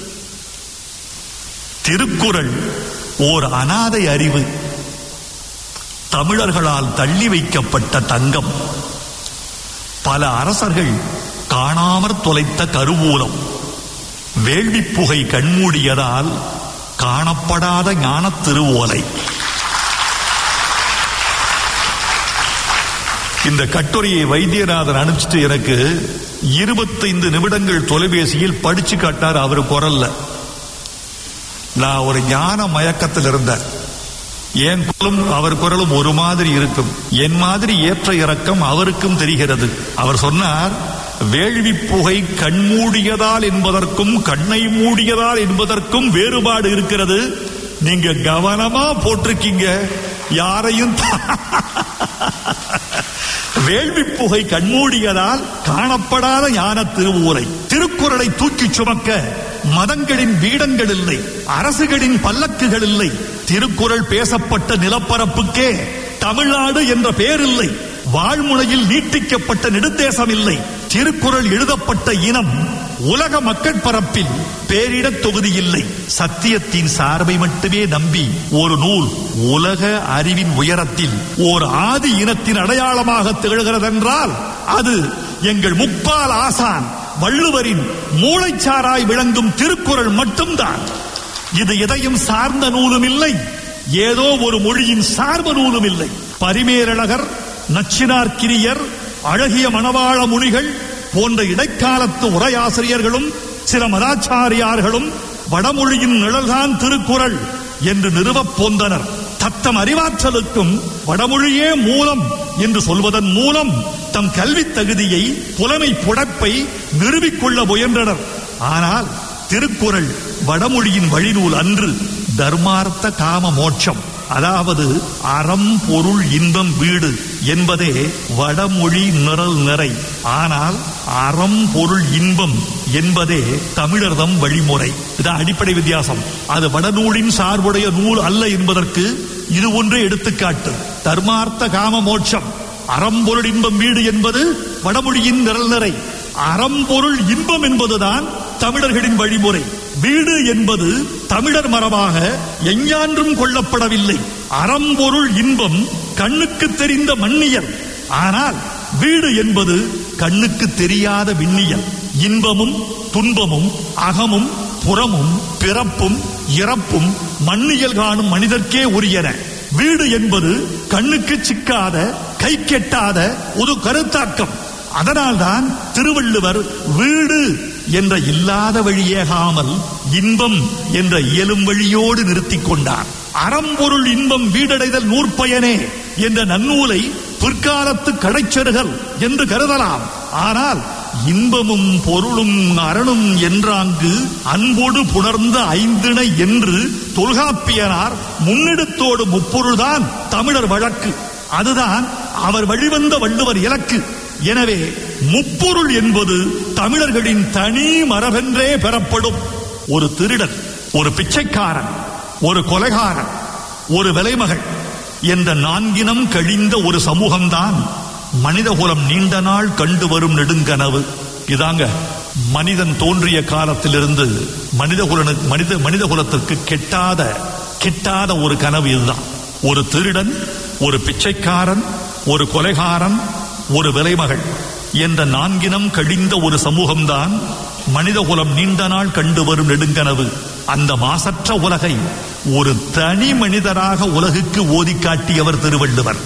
திருக்குறள் ஓர் அனாதை அறிவு தமிழர்களால் தள்ளி வைக்கப்பட்ட தங்கம் பல அரசர்கள் காணாமற் தொலைத்த கருவூலம் வேள்வி புகை கண்மூடியதால் காணப்படாத ஞானத் திருவோலை இந்த கட்டுரையை வைத்தியநாதன் அனுப்பிச்சிட்டு எனக்கு இருபத்தைந்து நிமிடங்கள் தொலைபேசியில் படிச்சு காட்டார் அவர் குரல்ல நான் ஒரு ஞான மயக்கத்தில் இருந்தேன் என் குரலும் அவர் குரலும் ஒரு மாதிரி இருக்கும் என் மாதிரி ஏற்ற இறக்கம் அவருக்கும் தெரிகிறது அவர் சொன்னார் வேள்வி புகை கண்மூடியதால் என்பதற்கும் கண்ணை மூடியதால் என்பதற்கும் வேறுபாடு இருக்கிறது நீங்க கவனமா போட்டிருக்கீங்க யாரையும் வேள்வி புகை கண்மூடியதால் காணப்படாத ஞான திருவூரை திருக்குறளை தூக்கிச் சுமக்க மதங்களின் பீடங்கள் இல்லை அரசுகளின் பல்லக்குகள் இல்லை திருக்குறள் பேசப்பட்ட நிலப்பரப்புக்கே தமிழ்நாடு என்ற பெயர் இல்லை வாழ்முனையில் நீட்டிக்கப்பட்ட நெடுந்தேசம் இல்லை திருக்குறள் எழுதப்பட்ட இனம் உலக மக்கள் பரப்பில் பேரிடத் தொகுதி இல்லை சத்தியத்தின் சார்பை மட்டுமே நம்பி ஒரு நூல் உலக அறிவின் உயரத்தில் ஓர் ஆதி இனத்தின் அடையாளமாக திகழ்கிறதென்றால் அது எங்கள் முப்பால் ஆசான் வள்ளுவரின் மூளைச்சாராய் விளங்கும் திருக்குறள் மட்டும்தான் இது எதையும் சார்ந்த நூலும் இல்லை ஏதோ ஒரு மொழியின் சார்பு நூலும் இல்லை பரிமேலழகர் நச்சினார்கிரியர் அழகிய மணவாள முனிகள் போன்ற இடைக்காலத்து உரையாசிரியர்களும் சில மதாச்சாரியார்களும் வடமொழியின் நிழல்தான் திருக்குறள் என்று நிறுவப் போந்தனர் தத்தம் அறிவாற்றலுக்கும் வடமொழியே மூலம் என்று சொல்வதன் மூலம் தம் கல்வி தகுதியை புலமை புடப்பை நிறுவிக்கொள்ள முயன்றனர் ஆனால் திருக்குறள் வடமொழியின் வழிநூல் அன்று தர்மார்த்த காம மோட்சம் அதாவது அறம் பொருள் இன்பம் வீடு என்பதே வடமொழி நிரல் நிறை ஆனால் அறம் பொருள் இன்பம் என்பதே தமிழர்தம் வழிமுறை இது அடிப்படை வித்தியாசம் அது வடநூலின் சார்புடைய நூல் அல்ல என்பதற்கு இது ஒன்றே எடுத்துக்காட்டு தர்மார்த்த காம மோட்சம் அறம்பொருள் இன்பம் வீடு என்பது வடமொழியின் நிரல் நிறை அறம்பொருள் இன்பம் என்பதுதான் தமிழர்களின் வழிமுறை வீடு என்பது தமிழர் மரபாக எஞ்ஞான்றும் கொள்ளப்படவில்லை அறம்பொருள் இன்பம் கண்ணுக்கு தெரிந்த மண்ணியல் ஆனால் வீடு என்பது கண்ணுக்கு தெரியாத விண்ணியல் இன்பமும் துன்பமும் அகமும் புறமும் பிறப்பும் இறப்பும் மண்ணியல் காணும் மனிதர்க்கே உரியன வீடு என்பது கண்ணுக்கு சிக்காத கை கெட்டாத ஒரு கருத்தாக்கம் அதனால்தான் திருவள்ளுவர் வீடு என்ற இல்லாத வழியேகாமல் இன்பம் என்ற இயலும் வழியோடு நிறுத்திக் கொண்டார் அறம்பொருள் இன்பம் வீடடைதல் நூற்பயனே என்ற நன்னூலை பிற்காலத்து கடைச்செருகல் என்று கருதலாம் ஆனால் இன்பமும் பொருளும் அரணும் என்றாங்கு அன்போடு புணர்ந்த ஐந்திணை என்று தொல்காப்பியனார் முன்னெடுத்தோடு முப்பொருள்தான் தமிழர் வழக்கு அதுதான் அவர் வழிவந்த வள்ளுவர் இலக்கு எனவே முப்பொருள் என்பது தமிழர்களின் தனி மரபென்றே பெறப்படும் ஒரு திருடன் ஒரு பிச்சைக்காரன் ஒரு கொலைகாரன் ஒரு விலைமகள் என்ற நான்கினம் கழிந்த ஒரு சமூகம்தான் மனிதகுலம் நீண்ட நாள் கண்டு வரும் நெடுங்கனவு இதாங்க மனிதன் தோன்றிய காலத்திலிருந்து மனிதகுல மனித மனிதகுலத்திற்கு கெட்டாத கெட்டாத ஒரு கனவு இதுதான் ஒரு திருடன் ஒரு பிச்சைக்காரன் ஒரு கொலைகாரன் ஒரு விலைமகள் என்ற நான்கினம் கழிந்த ஒரு சமூகம்தான் மனிதகுலம் நீண்ட நாள் கண்டு வரும் நெடுங்கனவு அந்த மாசற்ற உலகை ஒரு தனி மனிதராக உலகுக்கு ஓதி காட்டியவர் திருவள்ளுவர்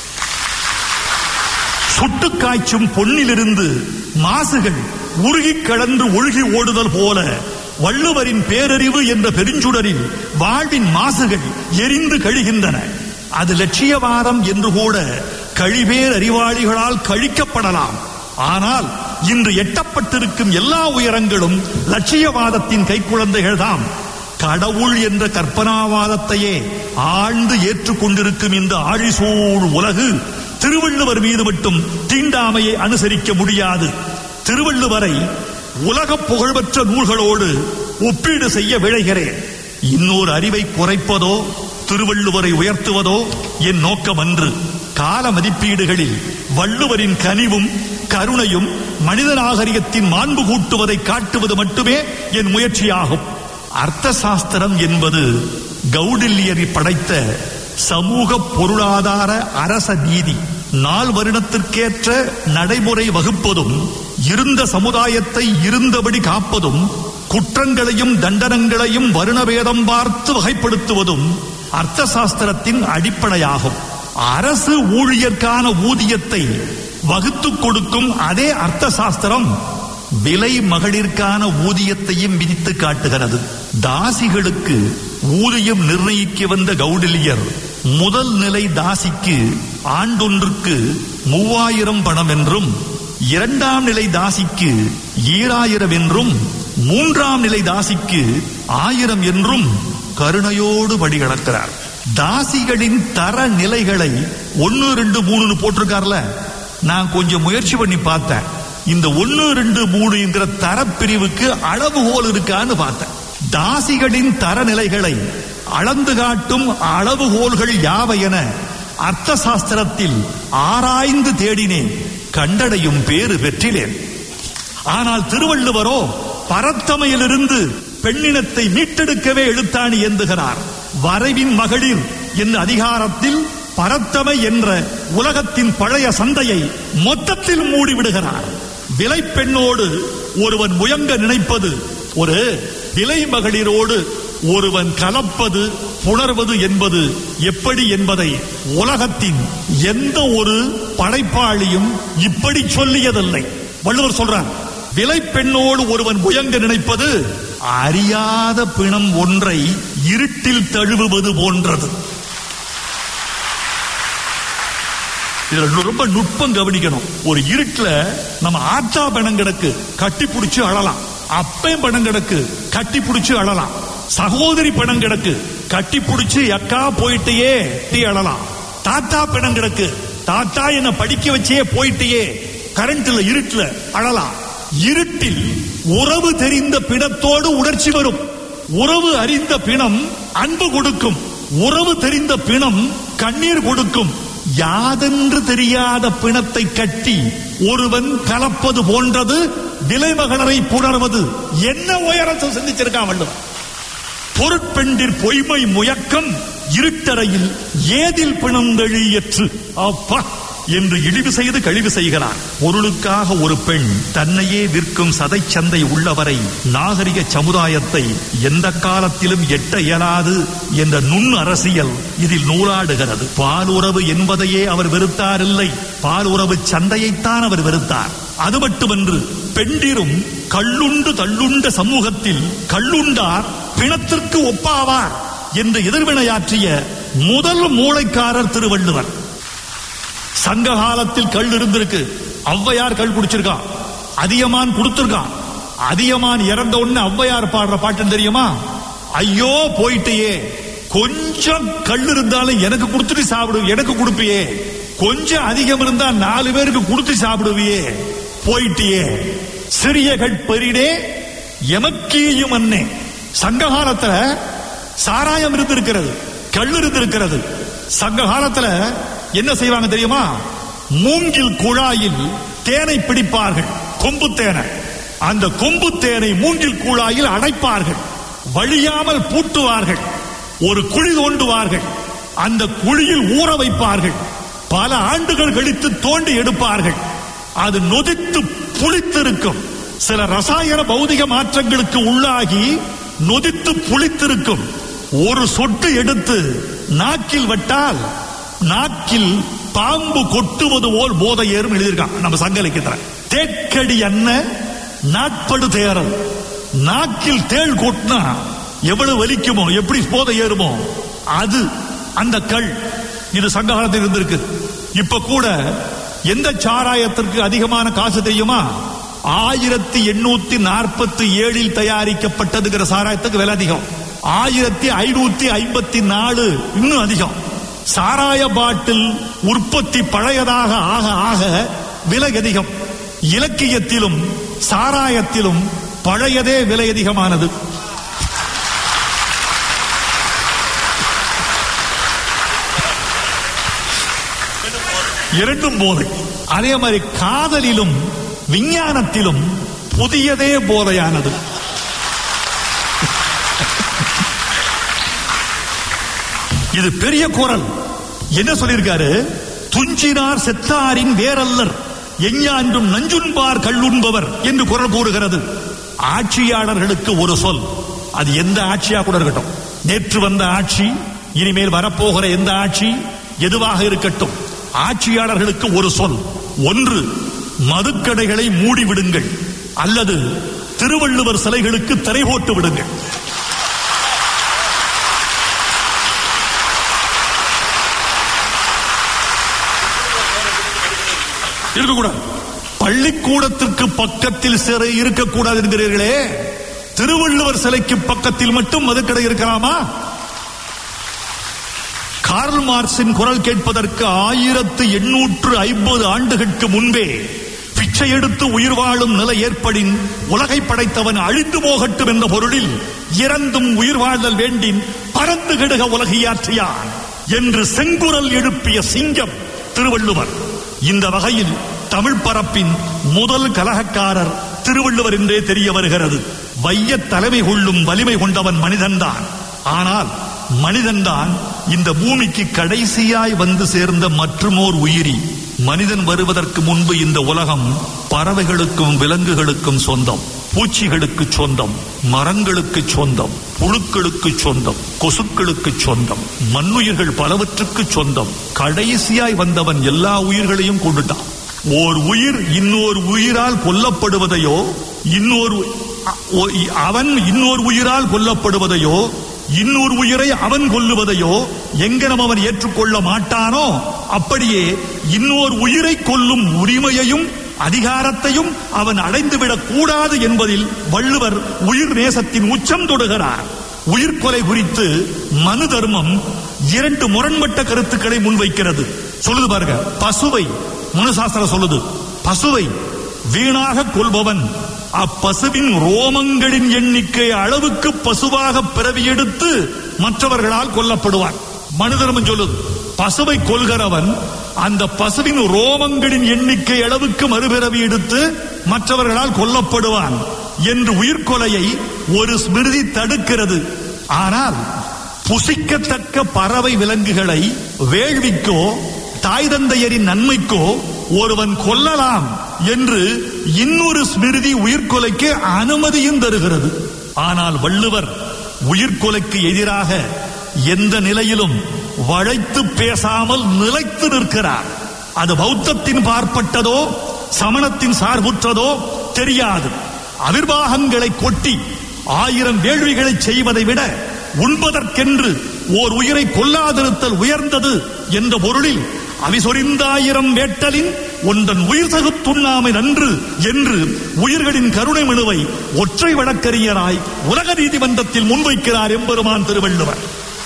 சுட்டு காய்ச்சும் பொன்னிலிருந்து மாசுகள் உருகி கடந்து ஒழுகி ஓடுதல் போல வள்ளுவரின் பேரறிவு என்ற பெருஞ்சுடரில் வாழ்வின் மாசுகள் எரிந்து கழிகின்றன அது லட்சியவாதம் என்று கூட கழிவேர் அறிவாளிகளால் கழிக்கப்படலாம் ஆனால் இன்று எட்டப்பட்டிருக்கும் எல்லா உயரங்களும் லட்சியவாதத்தின் கைக்குழந்தைகள்தாம் கடவுள் என்ற கற்பனாவாதத்தையே ஆழ்ந்து ஏற்றுக்கொண்டிருக்கும் இந்த ஆழிசூழ் உலகு திருவள்ளுவர் மீது மட்டும் தீண்டாமையை அனுசரிக்க முடியாது திருவள்ளுவரை உலக புகழ்பெற்ற நூல்களோடு ஒப்பீடு செய்ய விழைகிறேன் இன்னொரு அறிவை குறைப்பதோ திருவள்ளுவரை உயர்த்துவதோ என் நோக்கம் அன்று கால மதிப்பீடுகளில் வள்ளுவரின் கனிவும் கருணையும் மனித நாகரிகத்தின் மாண்பு கூட்டுவதை காட்டுவது மட்டுமே என் முயற்சியாகும் அர்த்த சாஸ்திரம் என்பது கௌடில்யரி படைத்த சமூக பொருளாதார அரச நீதி நாள் வருடத்திற்கேற்ற நடைமுறை வகுப்பதும் இருந்த சமுதாயத்தை இருந்தபடி காப்பதும் குற்றங்களையும் தண்டனங்களையும் வருணபேதம் பார்த்து வகைப்படுத்துவதும் அர்த்த சாஸ்திரத்தின் அடிப்படையாகும் அரசு ஊழியர்க்கான ஊதியத்தை வகுத்துக் கொடுக்கும் அதே அர்த்த சாஸ்திரம் விலை மகளிர்க்கான ஊதியத்தையும் விதித்து காட்டுகிறது தாசிகளுக்கு ஊதியம் நிர்ணயிக்க வந்த கௌடில்யர் முதல் நிலை தாசிக்கு ஆண்டொன்றுக்கு மூவாயிரம் பணம் என்றும் இரண்டாம் நிலை தாசிக்கு ஈராயிரம் என்றும் மூன்றாம் நிலை தாசிக்கு ஆயிரம் என்றும் கருணையோடு படி கலக்கிறார் தாசிகளின் தர நிலைகளை ஒன்னு ரெண்டு மூணுன்னு போட்டிருக்கார்ல நான் கொஞ்சம் முயற்சி பண்ணி பார்த்தேன் இந்த ஒன்னு ரெண்டு மூணு என்கிற தரப்பிரிவுக்கு அளவுகோல் இருக்கான்னு பார்த்தேன் தாசிகளின் தரநிலைகளை அளந்து காட்டும் அளவுகோல்கள் யாவை என அர்த்த சாஸ்திரத்தில் ஆராய்ந்து தேடினேன் கண்டடையும் பேறு பெற்றிலேன் ஆனால் திருவள்ளுவரோ பரத்தமையிலிருந்து பெண்ணினத்தை மீட்டெடுக்கவே எழுத்தாணி ஏந்துகிறார் வரைவின் மகளிர் என்ற அதிகாரத்தில் பரத்தமை என்ற உலகத்தின் பழைய சந்தையை மொத்தத்தில் மூடிவிடுகிறார் விலை பெண்ணோடு ஒருவன் முயங்க நினைப்பது ஒரு விலை மகளிரோடு ஒருவன் கலப்பது புணர்வது என்பது எப்படி என்பதை உலகத்தின் எந்த ஒரு படைப்பாளியும் இப்படி சொல்லியதில்லை வள்ளுவர் சொல்றார் விலை பெண்ணோடு ஒருவன் முயங்க நினைப்பது அறியாத பிணம் ஒன்றை இருட்டில் தழுவுவது போன்றது இதுல ரொம்ப நுட்பம் கவனிக்கணும் ஒரு இருட்டுல நம்ம ஆற்றா பணம் கிடக்கு கட்டி பிடிச்சு அழலாம் அப்பையும் பணம் கிடக்கு கட்டி பிடிச்சு அழலாம் சகோதரி பணம் கிடக்கு கட்டி பிடிச்சு அக்கா போயிட்டே டீ அழலாம் தாத்தா பணம் கிடக்கு தாத்தா என்ன படிக்க வச்சே போயிட்டே கரண்ட்ல இருட்டுல அழலாம் இருட்டில் உறவு தெரிந்த பிணத்தோடு உணர்ச்சி வரும் உறவு அறிந்த பிணம் அன்பு கொடுக்கும் உறவு தெரிந்த பிணம் கண்ணீர் கொடுக்கும் யாதென்று தெரியாத பிணத்தை கட்டி ஒருவன் கலப்பது போன்றது விலைமகளரை புணர்வது என்ன உயரத்தை சிந்திச்சிருக்கான் வள்ளுவன் பொருட்பெண்டிற் பொய்மை முயக்கம் இருட்டறையில் ஏதில் பிணந்தழியற்று அப்பா என்று இழிவு செய்து கழிவு செய்கிறார் பொருளுக்காக ஒரு பெண் தன்னையே விற்கும் சதை சந்தை உள்ளவரை நாகரிக சமுதாயத்தை எந்த காலத்திலும் எட்ட இயலாது என்ற நுண் அரசியல் இதில் நூலாடுகிறது பாலுறவு என்பதையே அவர் வெறுத்தாரில்லை பாலுறவு சந்தையைத்தான் அவர் வெறுத்தார் அது மட்டுமன்று பெண்டிரும் கள்ளுண்டு தள்ளுண்ட சமூகத்தில் கள்ளுண்டார் பிணத்திற்கு ஒப்பாவார் என்று எதிர்வினையாற்றிய முதல் மூளைக்காரர் திருவள்ளுவர் சங்க காலத்தில் கல் இருந்திருக்கு ஔவையார் கல் குடிச்சிருக்கான் அதியமான் கொடுத்திருக்கான் அதியமான் இறந்த உடனே ஔவையார் பாடுற பாட்டு தெரியுமா ஐயோ போயிட்டியே கொஞ்சம் கல் இருந்தாலும் எனக்கு கொடுத்துட்டு சாப்பிடு எனக்கு கொடுப்பியே கொஞ்சம் அதிகம் இருந்தா நாலு பேருக்கு கொடுத்து சாப்பிடுவியே போயிட்டியே சிறிய கட்பெரிடே எமக்கீயும் அன்னே சங்க காலத்துல சாராயம் இருந்திருக்கிறது கல் இருந்திருக்கிறது சங்க காலத்துல என்ன செய்வாங்க தெரியுமா மூங்கில் குழாயில் தேனை பிடிப்பார்கள் கொம்பு தேனை அந்த கொம்பு தேனை மூங்கில் குழாயில் அடைப்பார்கள் வழியாமல் பூட்டுவார்கள் ஒரு குழி தோண்டுவார்கள் அந்த குழியில் ஊற வைப்பார்கள் பல ஆண்டுகள் கழித்து தோண்டி எடுப்பார்கள் அது நொதித்து புளித்திருக்கும் சில ரசாயன பௌதிக மாற்றங்களுக்கு உள்ளாகி நொதித்து புளித்திருக்கும் ஒரு சொட்டு எடுத்து நாக்கில் விட்டால் நாக்கில் பாம்பு கொட்டுவது போல் போதை ஏறும் எழுதியிருக்கான் நம்ம சங்க இலக்கியத்துல தேக்கடி அண்ண நாட்படு தேரல் நாக்கில் தேள் கொட்டினா எவ்வளவு வலிக்குமோ எப்படி போதை ஏறுமோ அது அந்த கல் இது சங்க காலத்தில் இருந்திருக்கு இப்ப கூட எந்த சாராயத்திற்கு அதிகமான காசு தெரியுமா ஆயிரத்தி எண்ணூத்தி நாற்பத்தி ஏழில் தயாரிக்கப்பட்டதுங்கிற சாராயத்துக்கு விலை அதிகம் ஆயிரத்தி ஐநூத்தி ஐம்பத்தி நாலு இன்னும் அதிகம் சாராய பாட்டில் உற்பத்தி பழையதாக ஆக ஆக விலை அதிகம் இலக்கியத்திலும் சாராயத்திலும் பழையதே விலை அதிகமானது இரண்டும் போதை அதே மாதிரி காதலிலும் விஞ்ஞானத்திலும் புதியதே போதையானது இது பெரிய குரல் என்ன சொல்லியிருக்காரு துஞ்சினார் செத்தாரின் வேரல்லர் எஞ்ஞான்றும் நஞ்சுண்பார் கள்ளுண்பவர் என்று குரல் கூறுகிறது ஆட்சியாளர்களுக்கு ஒரு சொல் அது எந்த ஆட்சியா கூட இருக்கட்டும் நேற்று வந்த ஆட்சி இனிமேல் வரப்போகிற எந்த ஆட்சி எதுவாக இருக்கட்டும் ஆட்சியாளர்களுக்கு ஒரு சொல் ஒன்று மதுக்கடைகளை மூடி விடுங்கள் அல்லது திருவள்ளுவர் சிலைகளுக்கு திரை போட்டு விடுங்கள் இருக்கக்கூடாது பள்ளிக்கூடத்திற்கு பக்கத்தில் சிறை இருக்கக்கூடாது என்கிறீர்களே திருவள்ளுவர் சிலைக்கு பக்கத்தில் மட்டும் மதுக்கடை இருக்கலாமா கார்ல் மார்க்சின் குரல் கேட்பதற்கு ஆயிரத்து எண்ணூற்று ஐம்பது ஆண்டுகளுக்கு முன்பே பிச்சை எடுத்து உயிர் வாழும் நிலை ஏற்படின் உலகை படைத்தவன் அழிந்து போகட்டும் என்ற பொருளில் இறந்தும் உயிர் வாழ்தல் வேண்டின் பறந்து கெடுக உலகையாற்றியான் என்று செங்குரல் எழுப்பிய சிங்கம் திருவள்ளுவர் இந்த வகையில் தமிழ் பரப்பின் முதல் கலகக்காரர் திருவள்ளுவர் என்றே தெரிய வருகிறது வைய தலைமை கொள்ளும் வலிமை கொண்டவன் மனிதன்தான் ஆனால் மனிதன்தான் இந்த பூமிக்கு கடைசியாய் வந்து சேர்ந்த மற்றுமோர் உயிரி மனிதன் வருவதற்கு முன்பு இந்த உலகம் பறவைகளுக்கும் விலங்குகளுக்கும் சொந்தம் பூச்சிகளுக்கு சொந்தம் மரங்களுக்கு சொந்தம் புழுக்களுக்கு சொந்தம் கொசுக்களுக்கு சொந்தம் மண்ணுயிர்கள் பலவற்றுக்கு சொந்தம் கடைசியாய் வந்தவன் எல்லா உயிர்களையும் கொண்டுட்டான் ஓர் உயிர் இன்னொரு உயிரால் கொல்லப்படுவதையோ இன்னொரு அவன் இன்னொரு உயிரால் கொல்லப்படுவதையோ இன்னொரு உயிரை அவன் கொல்லுவதையோ எங்கனம் அவன் ஏற்றுக்கொள்ள மாட்டானோ அப்படியே இன்னொரு உயிரை கொல்லும் உரிமையையும் அதிகாரத்தையும் அவன் அடைந்துவிடக் கூடாது என்பதில் வள்ளுவர் உயிர் நேசத்தின் உச்சம் தொடுகிறார் உயிர்கொலை குறித்து மனு தர்மம் இரண்டு முரண்பட்ட கருத்துக்களை முன்வைக்கிறது சொல்லுது பாருங்க பசுவை மனுசாஸ்திரம் சொல்லுது பசுவை வீணாக கொள்பவன் அப்பசுவின் ரோமங்களின் எண்ணிக்கை அளவுக்கு பசுவாக பிறவி எடுத்து மற்றவர்களால் கொல்லப்படுவான் மனு தர்மம் சொல்லுது பசுவை கொள்கிறவன் அந்த பசுவின் ரோமங்களின் எண்ணிக்கை அளவுக்கு மறுபிறவி எடுத்து மற்றவர்களால் கொல்லப்படுவான் என்று உயிர்கொலையை ஒரு ஸ்மிருதி தடுக்கிறது ஆனால் புசிக்கத்தக்க பறவை விலங்குகளை வேள்விக்கோ தாய் தந்தையரின் நன்மைக்கோ ஒருவன் கொல்லலாம் என்று இன்னொரு ஸ்மிருதி உயிர்கொலைக்கு அனுமதியும் தருகிறது ஆனால் வள்ளுவர் உயிர்கொலைக்கு எதிராக எந்த நிலையிலும் வளைத்து பேசாமல் நிலைத்து நிற்கிறார் அது பௌத்தத்தின் பார்ப்பட்டதோ சமணத்தின் சார்புற்றதோ தெரியாது அவிர்வாகங்களை கொட்டி ஆயிரம் வேள்விகளை செய்வதை விட உண்பதற்கென்று ஓர் உயிரை கொல்லாதிருத்தல் உயர்ந்தது என்ற பொருளில் அவிசொரிந்தாயிரம் வேட்டலின் ஒன்றன் உயிர் சகுத்துண்ணாமை நன்று என்று உயிர்களின் கருணை மனுவை ஒற்றை வழக்கறிஞராய் உலக நீதிமன்றத்தில் முன்வைக்கிறார் எம்பெருமான் திருவள்ளுவர்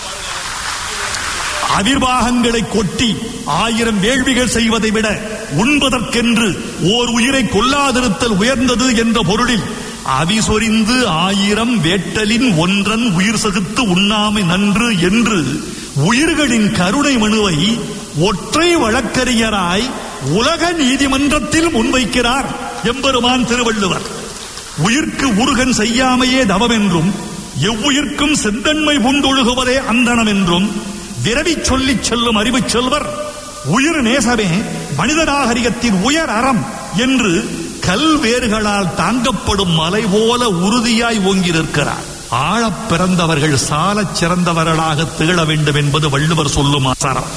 அவிர்வாகங்களை கொட்டி ஆயிரம் வேள்விகள் செய்வதை விட உண்பதற்கென்று ஓர் உயிரை கொல்லாதிருத்தல் உயர்ந்தது என்ற பொருளில் அவிசொரிந்து ஆயிரம் வேட்டலின் ஒன்றன் உயிர் சகுத்து உண்ணாமை நன்று என்று உயிர்களின் கருணை மனுவை ஒற்றை வழக்கறிஞராய் உலக நீதிமன்றத்தில் முன்வைக்கிறார் எம்பெருமான் திருவள்ளுவர் உயிர்க்கு உருகன் செய்யாமையே தவம் என்றும் எவ்வுயிர்க்கும் செந்தன்மை பூண்டொழுகுவதே அந்தனம் என்றும் விரவி சொல்லிச் செல்லும் அறிவு செல்வர் உயிர் நேசமே மனித நாகரிகத்தின் உயர் அறம் என்று கல்வேறுகளால் தாங்கப்படும் மலை போல உறுதியாய் ஓங்கி நிற்கிறார் ஆழப் பிறந்தவர்கள் சாலச் சிறந்தவர்களாக திகழ வேண்டும் என்பது வள்ளுவர் சொல்லும் அசாரம்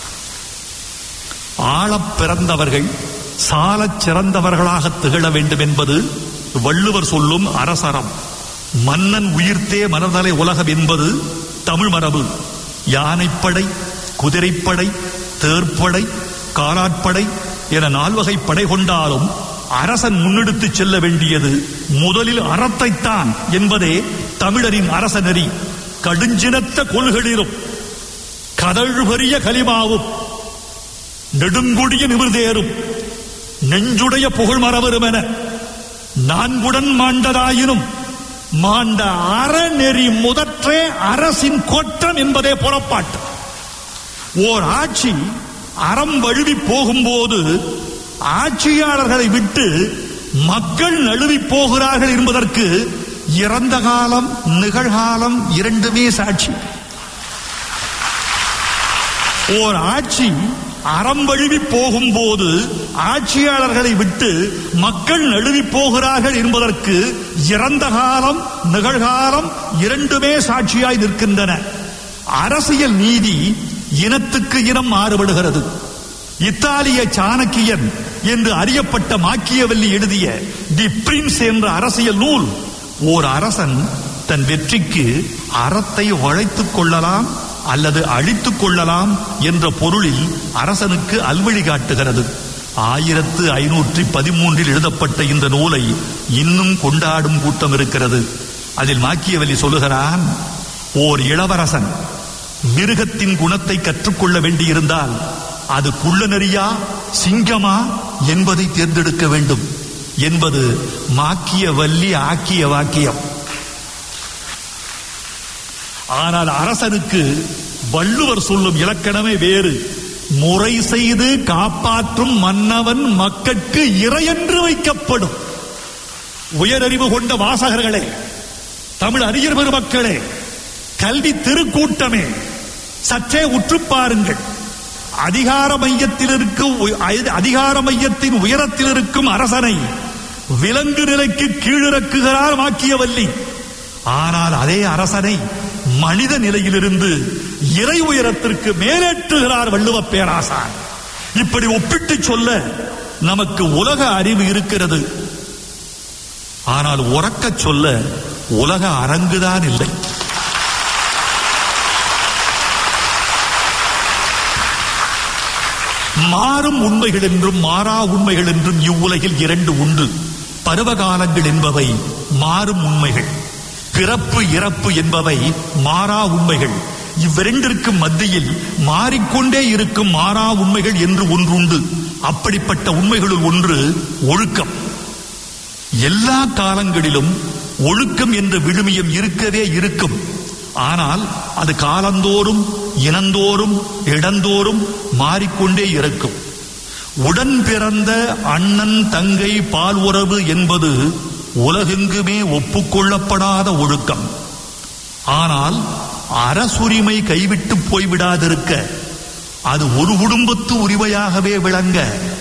ஆழப் பிறந்தவர்கள் சாலச் சிறந்தவர்களாக திகழ வேண்டும் என்பது வள்ளுவர் சொல்லும் அரசரம் மன்னன் உயிர்த்தே மனதலை உலகம் என்பது தமிழ் மரபு யானைப்படை குதிரைப்படை தேர்ப்படை காலாட்படை என நால்வகை படை கொண்டாலும் அரசன் முன்னெடுத்து செல்ல வேண்டியது முதலில் அறத்தைத்தான் என்பதே தமிழரின் அரச நெறி கடுஞ்சினத்த கொள்களிலும் கதழ் பெரிய கலிமாவும் நெடுங்குடிய நிமிர்தேரும் நெஞ்சுடைய புகழ் மரவருமென நான்குடன் மாண்டதாயினும் மாண்ட அறநெறி முதற்றே அரசின் கோட்டம் என்பதே புறப்பாட்டு ஓர் ஆட்சி அறம் வழுவி போகும்போது ஆட்சியாளர்களை விட்டு மக்கள் நழுவி போகிறார்கள் என்பதற்கு இறந்த காலம் நிகழ்காலம் இரண்டுமே சாட்சி ஓர் ஆட்சி அறம் வழுவி போகும்போது ஆட்சியாளர்களை விட்டு மக்கள் நழுவி போகிறார்கள் என்பதற்கு இறந்த காலம் நிகழ்காலம் இரண்டுமே சாட்சியாய் நிற்கின்றன அரசியல் நீதி இனத்துக்கு இனம் மாறுபடுகிறது இத்தாலிய சாணக்கியன் என்று அறியப்பட்ட மாக்கியவல்லி எழுதிய தி பிரின்ஸ் என்ற அரசியல் நூல் ஓர் அரசன் தன் வெற்றிக்கு அறத்தை வளைத்துக் கொள்ளலாம் அல்லது அழித்துக் கொள்ளலாம் என்ற பொருளில் அரசனுக்கு அல்வழி காட்டுகிறது ஆயிரத்து ஐநூற்றி பதிமூன்றில் எழுதப்பட்ட இந்த நூலை இன்னும் கொண்டாடும் கூட்டம் இருக்கிறது அதில் மாக்கியவல்லி சொல்லுகிறான் ஓர் இளவரசன் மிருகத்தின் குணத்தை கற்றுக்கொள்ள வேண்டியிருந்தால் அது குள்ளநரியா சிங்கமா என்பதை தேர்ந்தெடுக்க வேண்டும் என்பது மாக்கிய வல்லி ஆக்கிய வாக்கியம் ஆனால் அரசனுக்கு வள்ளுவர் சொல்லும் இலக்கணமே வேறு முறை செய்து காப்பாற்றும் மன்னவன் மக்கட்கு இறையென்று வைக்கப்படும் உயரறிவு கொண்ட வாசகர்களே தமிழ் அறிஞர் பெருமக்களே கல்வி திருக்கூட்டமே சற்றே உற்று பாருங்கள் அதிகார மையத்தில் இருக்கும் உ- அ- அதிகார மையத்தின் உயரத்தில் இருக்கும் அரசனை விலங்கு நிலைக்கு கீழிறக்குகிறார் மாக்கியவல்லி ஆனால் அதே அரசனை மனித நிலையிலிருந்து இறை உயரத்திற்கு மேலேற்றுகிறார் வள்ளுவ பேராசார் இப்படி ஒப்பிட்டு சொல்ல நமக்கு உலக அறிவு இருக்கிறது ஆனால் உறக்கச் சொல்ல உலக அரங்குதான் இல்லை மாறும் உண்மைகள் என்றும் மாறா உண்மைகள் என்றும் இவ்வுலகில் இரண்டு உண்டு பருவகாலங்கள் என்பவை மாறும் உண்மைகள் பிறப்பு இறப்பு என்பவை மாறா உண்மைகள் இவ்விரண்டிற்கும் மத்தியில் மாறிக்கொண்டே இருக்கும் மாறா உண்மைகள் என்று ஒன்றுண்டு அப்படிப்பட்ட உண்மைகளுள் ஒன்று ஒழுக்கம் எல்லா காலங்களிலும் ஒழுக்கம் என்ற விழுமியம் இருக்கவே இருக்கும் ஆனால் அது காலந்தோறும் இனந்தோறும் இடந்தோறும் மாறிக்கொண்டே இருக்கும் உடன் பிறந்த அண்ணன் தங்கை பால் உறவு என்பது உலகெங்குமே ஒப்புக்கொள்ளப்படாத ஒழுக்கம் ஆனால் அரசுரிமை கைவிட்டு போய்விடாதிருக்க அது ஒரு குடும்பத்து உரிமையாகவே விளங்க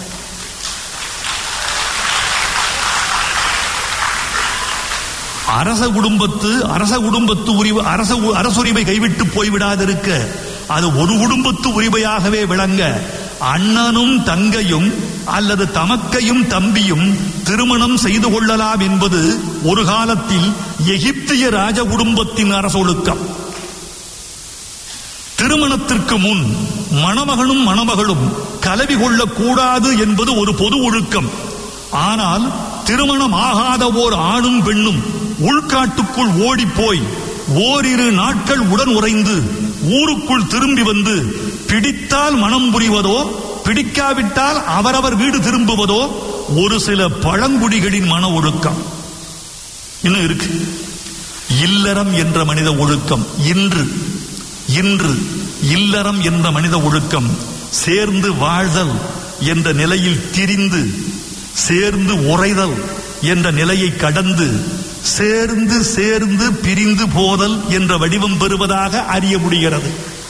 அரச குடும்பத்து அரச குடும்பத்து உரிமை அரச அரசுரிமை கைவிட்டு போய்விடாதிருக்க அது ஒரு குடும்பத்து உரிமையாகவே விளங்க அண்ணனும் தங்கையும் அல்லது தமக்கையும் தம்பியும் திருமணம் செய்து கொள்ளலாம் என்பது ஒரு காலத்தில் எகிப்திய ராஜ குடும்பத்தின் அரசொழுக்கம் திருமணத்திற்கு முன் மணமகனும் மணமகளும் கலவி கொள்ளக்கூடாது என்பது ஒரு பொது ஒழுக்கம் ஆனால் திருமணம் ஆகாத ஓர் ஆணும் பெண்ணும் உள்காட்டுக்குள் ஓடிப்போய் ஓரிரு நாட்கள் உடன் உறைந்து ஊருக்குள் திரும்பி வந்து பிடித்தால் மனம் புரிவதோ பிடிக்காவிட்டால் அவரவர் வீடு திரும்புவதோ ஒரு சில பழங்குடிகளின் மன ஒழுக்கம் இன்னும் இருக்கு இல்லறம் என்ற மனித ஒழுக்கம் இன்று இன்று இல்லறம் என்ற மனித ஒழுக்கம் சேர்ந்து வாழ்தல் என்ற நிலையில் திரிந்து சேர்ந்து உறைதல் என்ற நிலையை கடந்து சேர்ந்து சேர்ந்து பிரிந்து போதல் என்ற வடிவம் பெறுவதாக அறிய முடிகிறது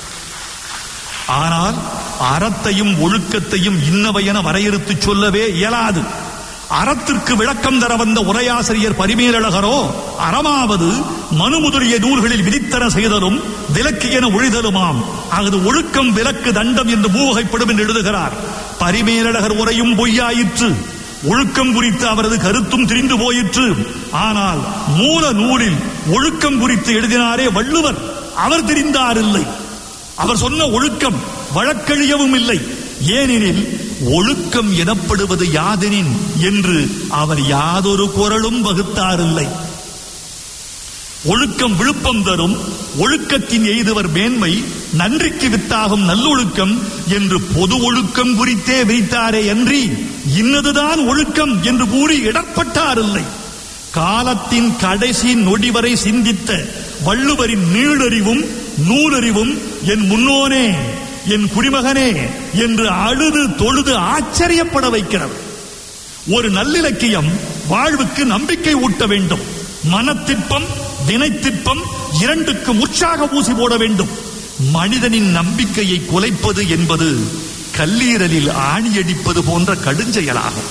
ஆனால் அறத்தையும் ஒழுக்கத்தையும் இன்னவையென வரையறுத்து சொல்லவே இயலாது அறத்திற்கு விளக்கம் தர வந்த உரையாசிரியர் பரிமேலழகரோ அறமாவது மனு முதலிய நூல்களில் விதித்தர செய்தலும் விலக்கு என ஒழிதலுமாம் அகது ஒழுக்கம் விலக்கு தண்டம் என்று மூவகைப்படும் என்று எழுதுகிறார் பரிமேலழகர் உரையும் பொய்யாயிற்று ஒழுக்கம் குறித்து அவரது கருத்தும் திரிந்து போயிற்று ஆனால் மூல நூலில் ஒழுக்கம் குறித்து எழுதினாரே வள்ளுவர் அவர் தெரிந்தார் இல்லை அவர் சொன்ன ஒழுக்கம் வழக்கழியவும் இல்லை ஏனெனில் ஒழுக்கம் எனப்படுவது யாதெனின் என்று அவர் யாதொரு குரலும் வகுத்தாரில்லை ஒழுக்கம் விழுப்பம் தரும் ஒழுக்கத்தின் எய்துவர் மேன்மை நன்றிக்கு வித்தாகும் நல்லொழுக்கம் என்று பொது ஒழுக்கம் குறித்தே வைத்தாரே அன்றி இன்னதுதான் ஒழுக்கம் என்று கூறி இடர்பட்டாரில்லை காலத்தின் கடைசி நொடி வரை சிந்தித்த வள்ளுவரின் நீளறிவும் நூலறிவும் என் முன்னோனே என் குடிமகனே என்று அழுது தொழுது ஆச்சரியப்பட வைக்கிறது ஒரு நல்லிலக்கியம் வாழ்வுக்கு நம்பிக்கை ஊட்ட வேண்டும் மனத்திற்பம் வினைத்திற்பம் இரண்டுக்கும் உற்சாக ஊசி போட வேண்டும் மனிதனின் நம்பிக்கையை குலைப்பது என்பது கல்லீரலில் ஆணியடிப்பது போன்ற கடுஞ்செயலாகும்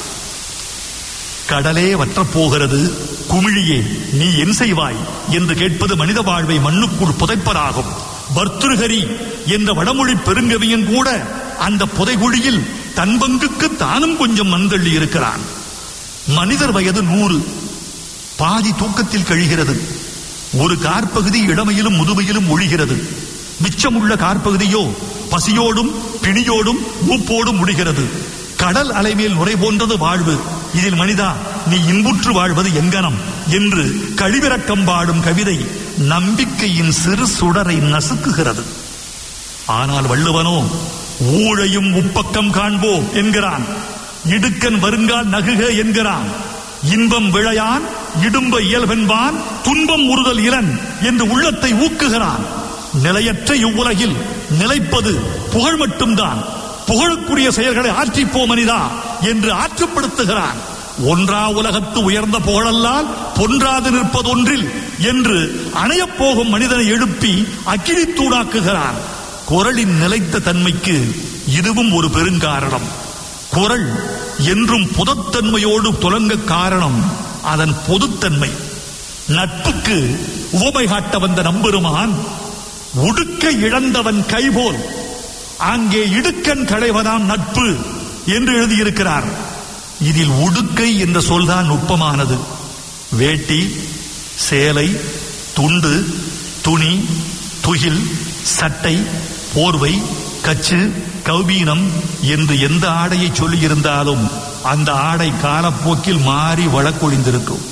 கடலே வற்றப் போகிறது குமிழியே நீ என் செய்வாய் என்று கேட்பது மனித வாழ்வை மண்ணுக்குள் புதைப்பதாகும் பர்துருகரி என்ற வடமொழி பெருங்கவியன் கூட அந்த புதைகுழியில் தன் பங்குக்கு தானும் கொஞ்சம் மண்தள்ளி இருக்கிறான் மனிதர் வயது நூறு பாதி தூக்கத்தில் கழிகிறது ஒரு கார்பகுதி இளமையிலும் முதுமையிலும் ஒழிகிறது மிச்சமுள்ள கார்பகுதியோ பசியோடும் பிணியோடும் மூப்போடும் முடிகிறது கடல் அலைமேல் நுரை போன்றது வாழ்வு இதில் மனிதா நீ இன்புற்று வாழ்வது எங்கனம் என்று கழிவிறக்கம் பாடும் கவிதை நம்பிக்கையின் சிறு சுடரை நசுக்குகிறது ஆனால் வள்ளுவனோ ஊழையும் உப்பக்கம் காண்போம் என்கிறான் இடுக்கன் வருங்கால் நகுக என்கிறான் இன்பம் விளையான் இடும்ப இயல்பென்பான் துன்பம் உறுதல் இளன் என்று உள்ளத்தை ஊக்குகிறான் நிலையற்ற இவ்வுலகில் நிலைப்பது புகழ் மட்டும்தான் புகழுக்குரிய செயல்களை ஆற்றிப்போ மனிதா என்று ஆற்றுப்படுத்துகிறான் ஒன்றா உலகத்து உயர்ந்த புகழல்லால் பொன்றாது நிற்பதொன்றில் என்று அணையப் போகும் மனிதனை எழுப்பி அக்கினித்தூடாக்குகிறான் குரலின் நிலைத்த தன்மைக்கு இதுவும் ஒரு பெருங்காரணம் குரல் என்றும் புதத்தன்மையோடு துலங்க காரணம் அதன் பொதுத்தன்மை நட்புக்கு உவமை காட்ட வந்த நம்பெருமான் உடுக்க இழந்தவன் கைபோல் அங்கே இடுக்கன் களைவதாம் நட்பு என்று எழுதியிருக்கிறார் இதில் உடுக்கை என்ற சொல்தான் நுட்பமானது வேட்டி சேலை துண்டு துணி துகில் சட்டை போர்வை கச்சு கௌபீனம் என்று எந்த ஆடையை சொல்லியிருந்தாலும் அந்த ஆடை காலப்போக்கில் மாறி வழக்கொழிந்திருக்கும்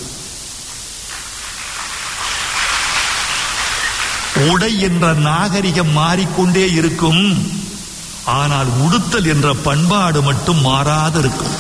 உடை என்ற நாகரிகம் மாறிக்கொண்டே இருக்கும் ஆனால் உடுத்தல் என்ற பண்பாடு மட்டும் மாறாதிருக்கும்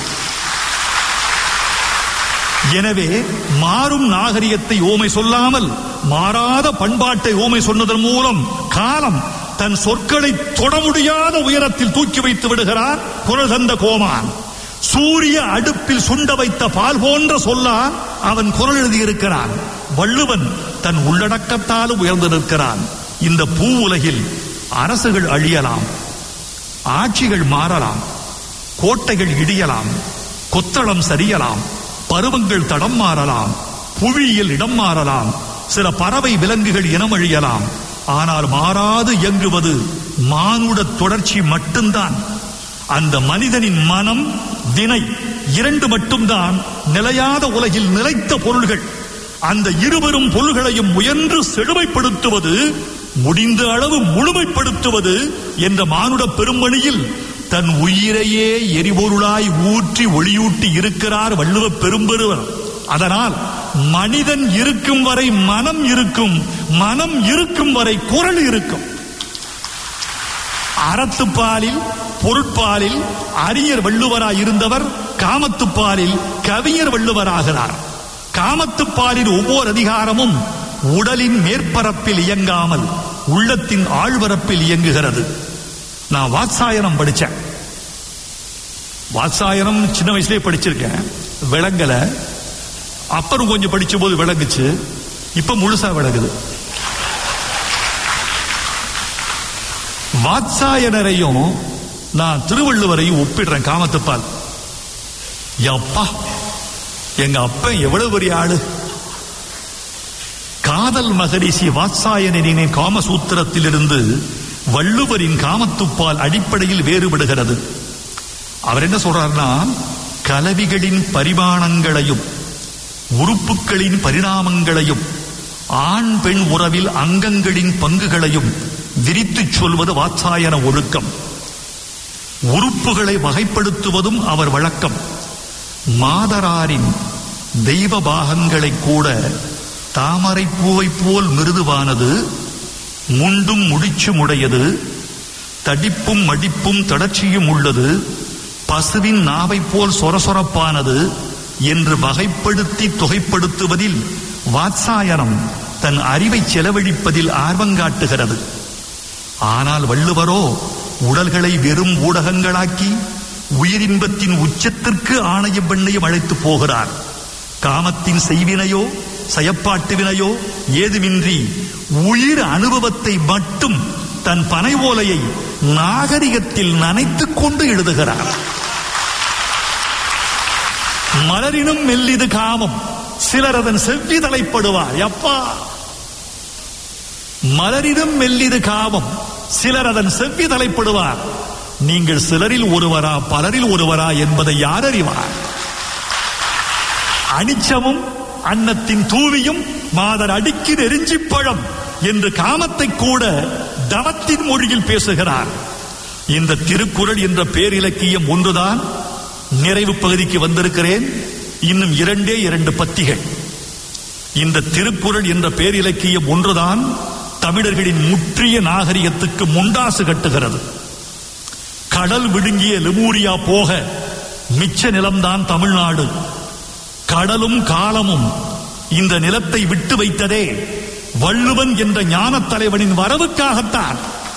எனவே மாறும் நாகரிகத்தை ஓமை சொல்லாமல் மாறாத பண்பாட்டை ஓமை சொன்னதன் மூலம் காலம் தன் சொற்களை தொட முடியாத உயரத்தில் தூக்கி வைத்து விடுகிறார் குரல் தந்த கோமான் சூரிய அடுப்பில் சுண்ட வைத்த பால் போன்ற சொல்லான் அவன் குரல் எழுதியிருக்கிறான் வள்ளுவன் தன் உள்ளடக்கத்தாலும் உயர்ந்து நிற்கிறான் இந்த பூ உலகில் அரசுகள் அழியலாம் ஆட்சிகள் மாறலாம் கோட்டைகள் இடியலாம் கொத்தளம் சரியலாம் பருவங்கள் தடம் மாறலாம் புவியியல் இடம் மாறலாம் சில பறவை விலங்குகள் இனம் அழியலாம் ஆனால் மாறாது இயங்குவது மானுட தொடர்ச்சி மட்டும்தான் அந்த மனிதனின் மனம் வினை இரண்டு மட்டும்தான் நிலையாத உலகில் நிலைத்த பொருள்கள் அந்த இருவரும் பொருள்களையும் முயன்று செழுமைப்படுத்துவது முடிந்த அளவு முழுமைப்படுத்துவது என்ற மானுட பெருமணியில் தன் உயிரையே எரிபொருளாய் ஊற்றி ஒளியூட்டி இருக்கிறார் வள்ளுவ பெரும்பெருவர் அதனால் மனிதன் இருக்கும் வரை மனம் இருக்கும் மனம் இருக்கும் வரை குரல் இருக்கும் அறத்துப்பாலில் பொருட்பாலில் அறிஞர் வள்ளுவராய் இருந்தவர் காமத்துப்பாலில் கவிஞர் வள்ளுவராகிறார் காமத்துப்பாலில் ஒவ்வொரு அதிகாரமும் உடலின் மேற்பரப்பில் இயங்காமல் உள்ளத்தின் ஆழ்வரப்பில் இயங்குகிறது நான் வாத்சாயனம் படிச்சேன் வாத்சாயனம் சின்ன வயசுலயே படிச்சிருக்கேன் விளங்கல அப்புறம் கொஞ்சம் படிச்ச போது விளங்குச்சு இப்ப முழுசா விளங்குது வாத்சாயனரையும் நான் திருவள்ளுவரையும் ஒப்பிடுறேன் காமத்துப்பால் அப்பா எங்க அப்பன் எவ்வளவு பெரிய ஆளு காதல் மகரிஷி வாத்சாயனின் காமசூத்திரத்திலிருந்து வள்ளுவரின் காமத்துப்பால் அடிப்படையில் வேறுபடுகிறது அவர் என்ன சொல்றாருன்னா கலவிகளின் பரிமாணங்களையும் உறுப்புகளின் பரிணாமங்களையும் ஆண் பெண் உறவில் அங்கங்களின் பங்குகளையும் விரித்துச் சொல்வது வாத்சாயன ஒழுக்கம் உறுப்புகளை வகைப்படுத்துவதும் அவர் வழக்கம் மாதராரின் தெய்வ பாகங்களை கூட தாமரை பூவை போல் மிருதுவானது முண்டும் முடிச்சும் உடையது தடிப்பும் மடிப்பும் தடர்ச்சியும் உள்ளது பசுவின் நாவை போல் சொரசொரப்பானது என்று வகைப்படுத்தி தொகைப்படுத்துவதில் வாத்சாயனம் தன் அறிவை செலவழிப்பதில் ஆர்வங்காட்டுகிறது ஆனால் வள்ளுவரோ உடல்களை வெறும் ஊடகங்களாக்கி உயிரின்பத்தின் உச்சத்திற்கு ஆணையம் பெண்ணையும் அழைத்து போகிறார் காமத்தின் செய்வினையோ செயப்பாட்டு வினையோ ஏதுமின்றி உயிர் அனுபவத்தை மட்டும் தன் பனை ஓலையை நாகரிகத்தில் நனைத்துக் கொண்டு எழுதுகிறார் மலரினும் மெல்லிது காமம் சிலர் அதன் செவ்வி தலைப்படுவார் அப்பா மலரினும் மெல்லிது காமம் சிலர் அதன் செவ்வி தலைப்படுவார் நீங்கள் சிலரில் ஒருவரா பலரில் ஒருவரா என்பதை யார் அறிவார் அனிச்சமும் அன்னத்தின் தூவியும் மாதர் அடிக்கு நெருஞ்சிப் பழம் என்று காமத்தை கூட தவத்தின் மொழியில் பேசுகிறார் இந்த திருக்குறள் என்ற பேரிலக்கியம் ஒன்றுதான் நிறைவு பகுதிக்கு வந்திருக்கிறேன் இன்னும் இரண்டே இரண்டு பத்திகள் இந்த திருக்குறள் என்ற பேரிலக்கியம் ஒன்றுதான் தமிழர்களின் முற்றிய நாகரிகத்துக்கு முண்டாசு கட்டுகிறது கடல் விழுங்கிய லெமூரியா போக மிச்ச நிலம்தான் தமிழ்நாடு கடலும் காலமும் இந்த நிலத்தை விட்டு வைத்ததே வள்ளுவன் என்ற ஞானத் தலைவனின் வரவுக்காகத்தான்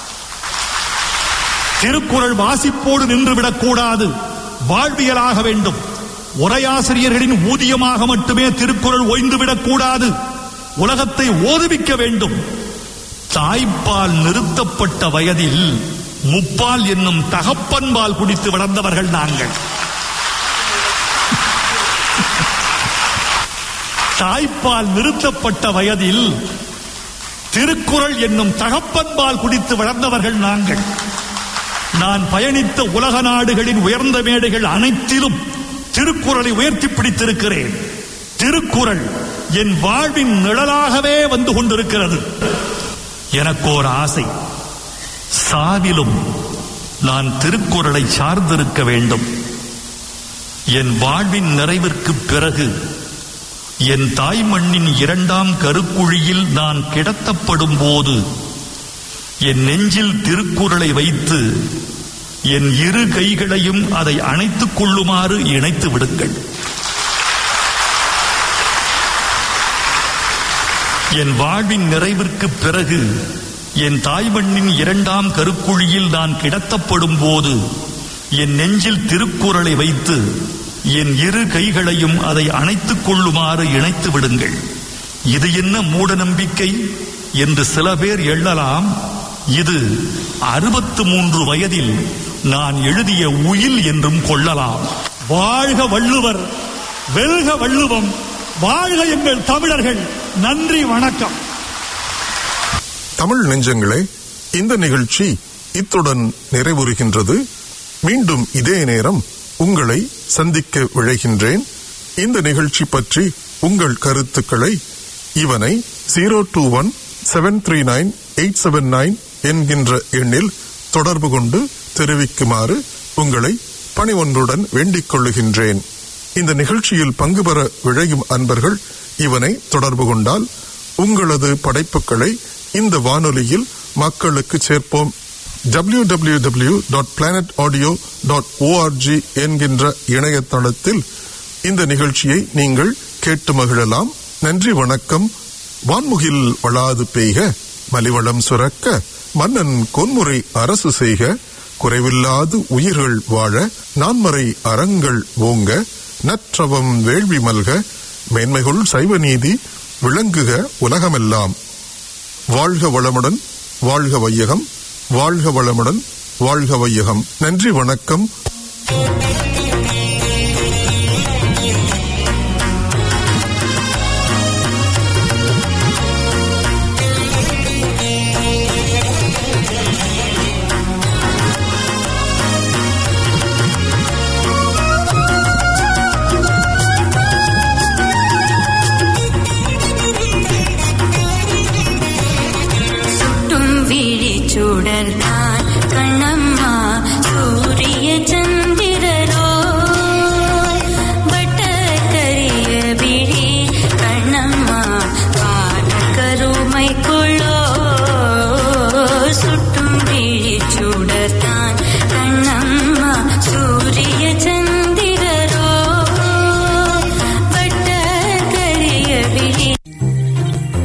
திருக்குறள் வாசிப்போடு நின்றுவிடக் கூடாது வாழ்வியலாக வேண்டும் உரையாசிரியர்களின் ஊதியமாக மட்டுமே திருக்குறள் ஓய்ந்துவிடக் கூடாது உலகத்தை ஓதுவிக்க வேண்டும் தாய்ப்பால் நிறுத்தப்பட்ட வயதில் முப்பால் என்னும் தகப்பன்பால் குடித்து வளர்ந்தவர்கள் நாங்கள் தாய்ப்பால் நிறுத்தப்பட்ட வயதில் திருக்குறள் என்னும் தகப்பன்பால் குடித்து வளர்ந்தவர்கள் நாங்கள் நான் பயணித்த உலக நாடுகளின் உயர்ந்த மேடைகள் அனைத்திலும் திருக்குறளை உயர்த்தி பிடித்திருக்கிறேன் திருக்குறள் என் வாழ்வின் நிழலாகவே வந்து கொண்டிருக்கிறது எனக்கு ஒரு ஆசை சாவிலும் நான் திருக்குறளை சார்ந்திருக்க வேண்டும் என் வாழ்வின் நிறைவிற்கு பிறகு என் தாய் மண்ணின் இரண்டாம் கருக்குழியில் நான் கிடத்தப்படும் போது என் நெஞ்சில் திருக்குறளை வைத்து என் இரு கைகளையும் அதை அணைத்துக் கொள்ளுமாறு இணைத்து விடுங்கள் என் வாழ்வின் நிறைவிற்கு பிறகு என் தாய் மண்ணின் இரண்டாம் கருக்குழியில் நான் கிடத்தப்படும் போது என் நெஞ்சில் திருக்குறளை வைத்து என் இரு கைகளையும் அதை அணைத்துக் கொள்ளுமாறு இணைத்து விடுங்கள் இது என்ன மூட நம்பிக்கை என்று சில பேர் எண்ணலாம் இது அறுபத்து மூன்று வயதில் நான் எழுதிய உயில் என்றும் கொள்ளலாம் வாழ்க வள்ளுவர் வெல்க வள்ளுவம் வாழ்க எங்கள் தமிழர்கள் நன்றி வணக்கம் தமிழ் நெஞ்சங்களே இந்த நிகழ்ச்சி இத்துடன் நிறைவுறுகின்றது மீண்டும் இதே நேரம் உங்களை சந்திக்க விழைகின்றேன் இந்த நிகழ்ச்சி பற்றி உங்கள் கருத்துக்களை இவனை zero two one seven three nine eight seven nine என்கின்ற எண்ணில் தொடர்பு கொண்டு தெரிவிக்குமாறு உங்களை பணிவொன்றுடன் வேண்டிக் கொள்ளுகின்றேன் இந்த நிகழ்ச்சியில் பங்கு பெற விழையும் அன்பர்கள் இவனை தொடர்பு கொண்டால் உங்களது படைப்புகளை இந்த வானொலியில் மக்களுக்கு சேர்ப்போம் www.planetaudio.org dot planet audio dot ORG என்கின்ற இணையதளத்தில் இந்த நிகழ்ச்சியை நீங்கள் கேட்டு மகிழலாம் நன்றி வணக்கம் வான்முகில் வளாது பெய்க மலிவளம் சுரக்க மன்னன் கொன்முறை அரசு செய்க குறைவில்லாது உயிர்கள் வாழ நான்மறை அறங்கள் ஓங்க நற்றவம் வேள்வி மல்க மேன்மைகுள் சைவ நீதி விளங்குக உலகமெல்லாம் வாழ்க வளமுடன் வாழ்க வையகம் வாழ்க வளமுடன் வாழ்க வையகம் நன்றி வணக்கம்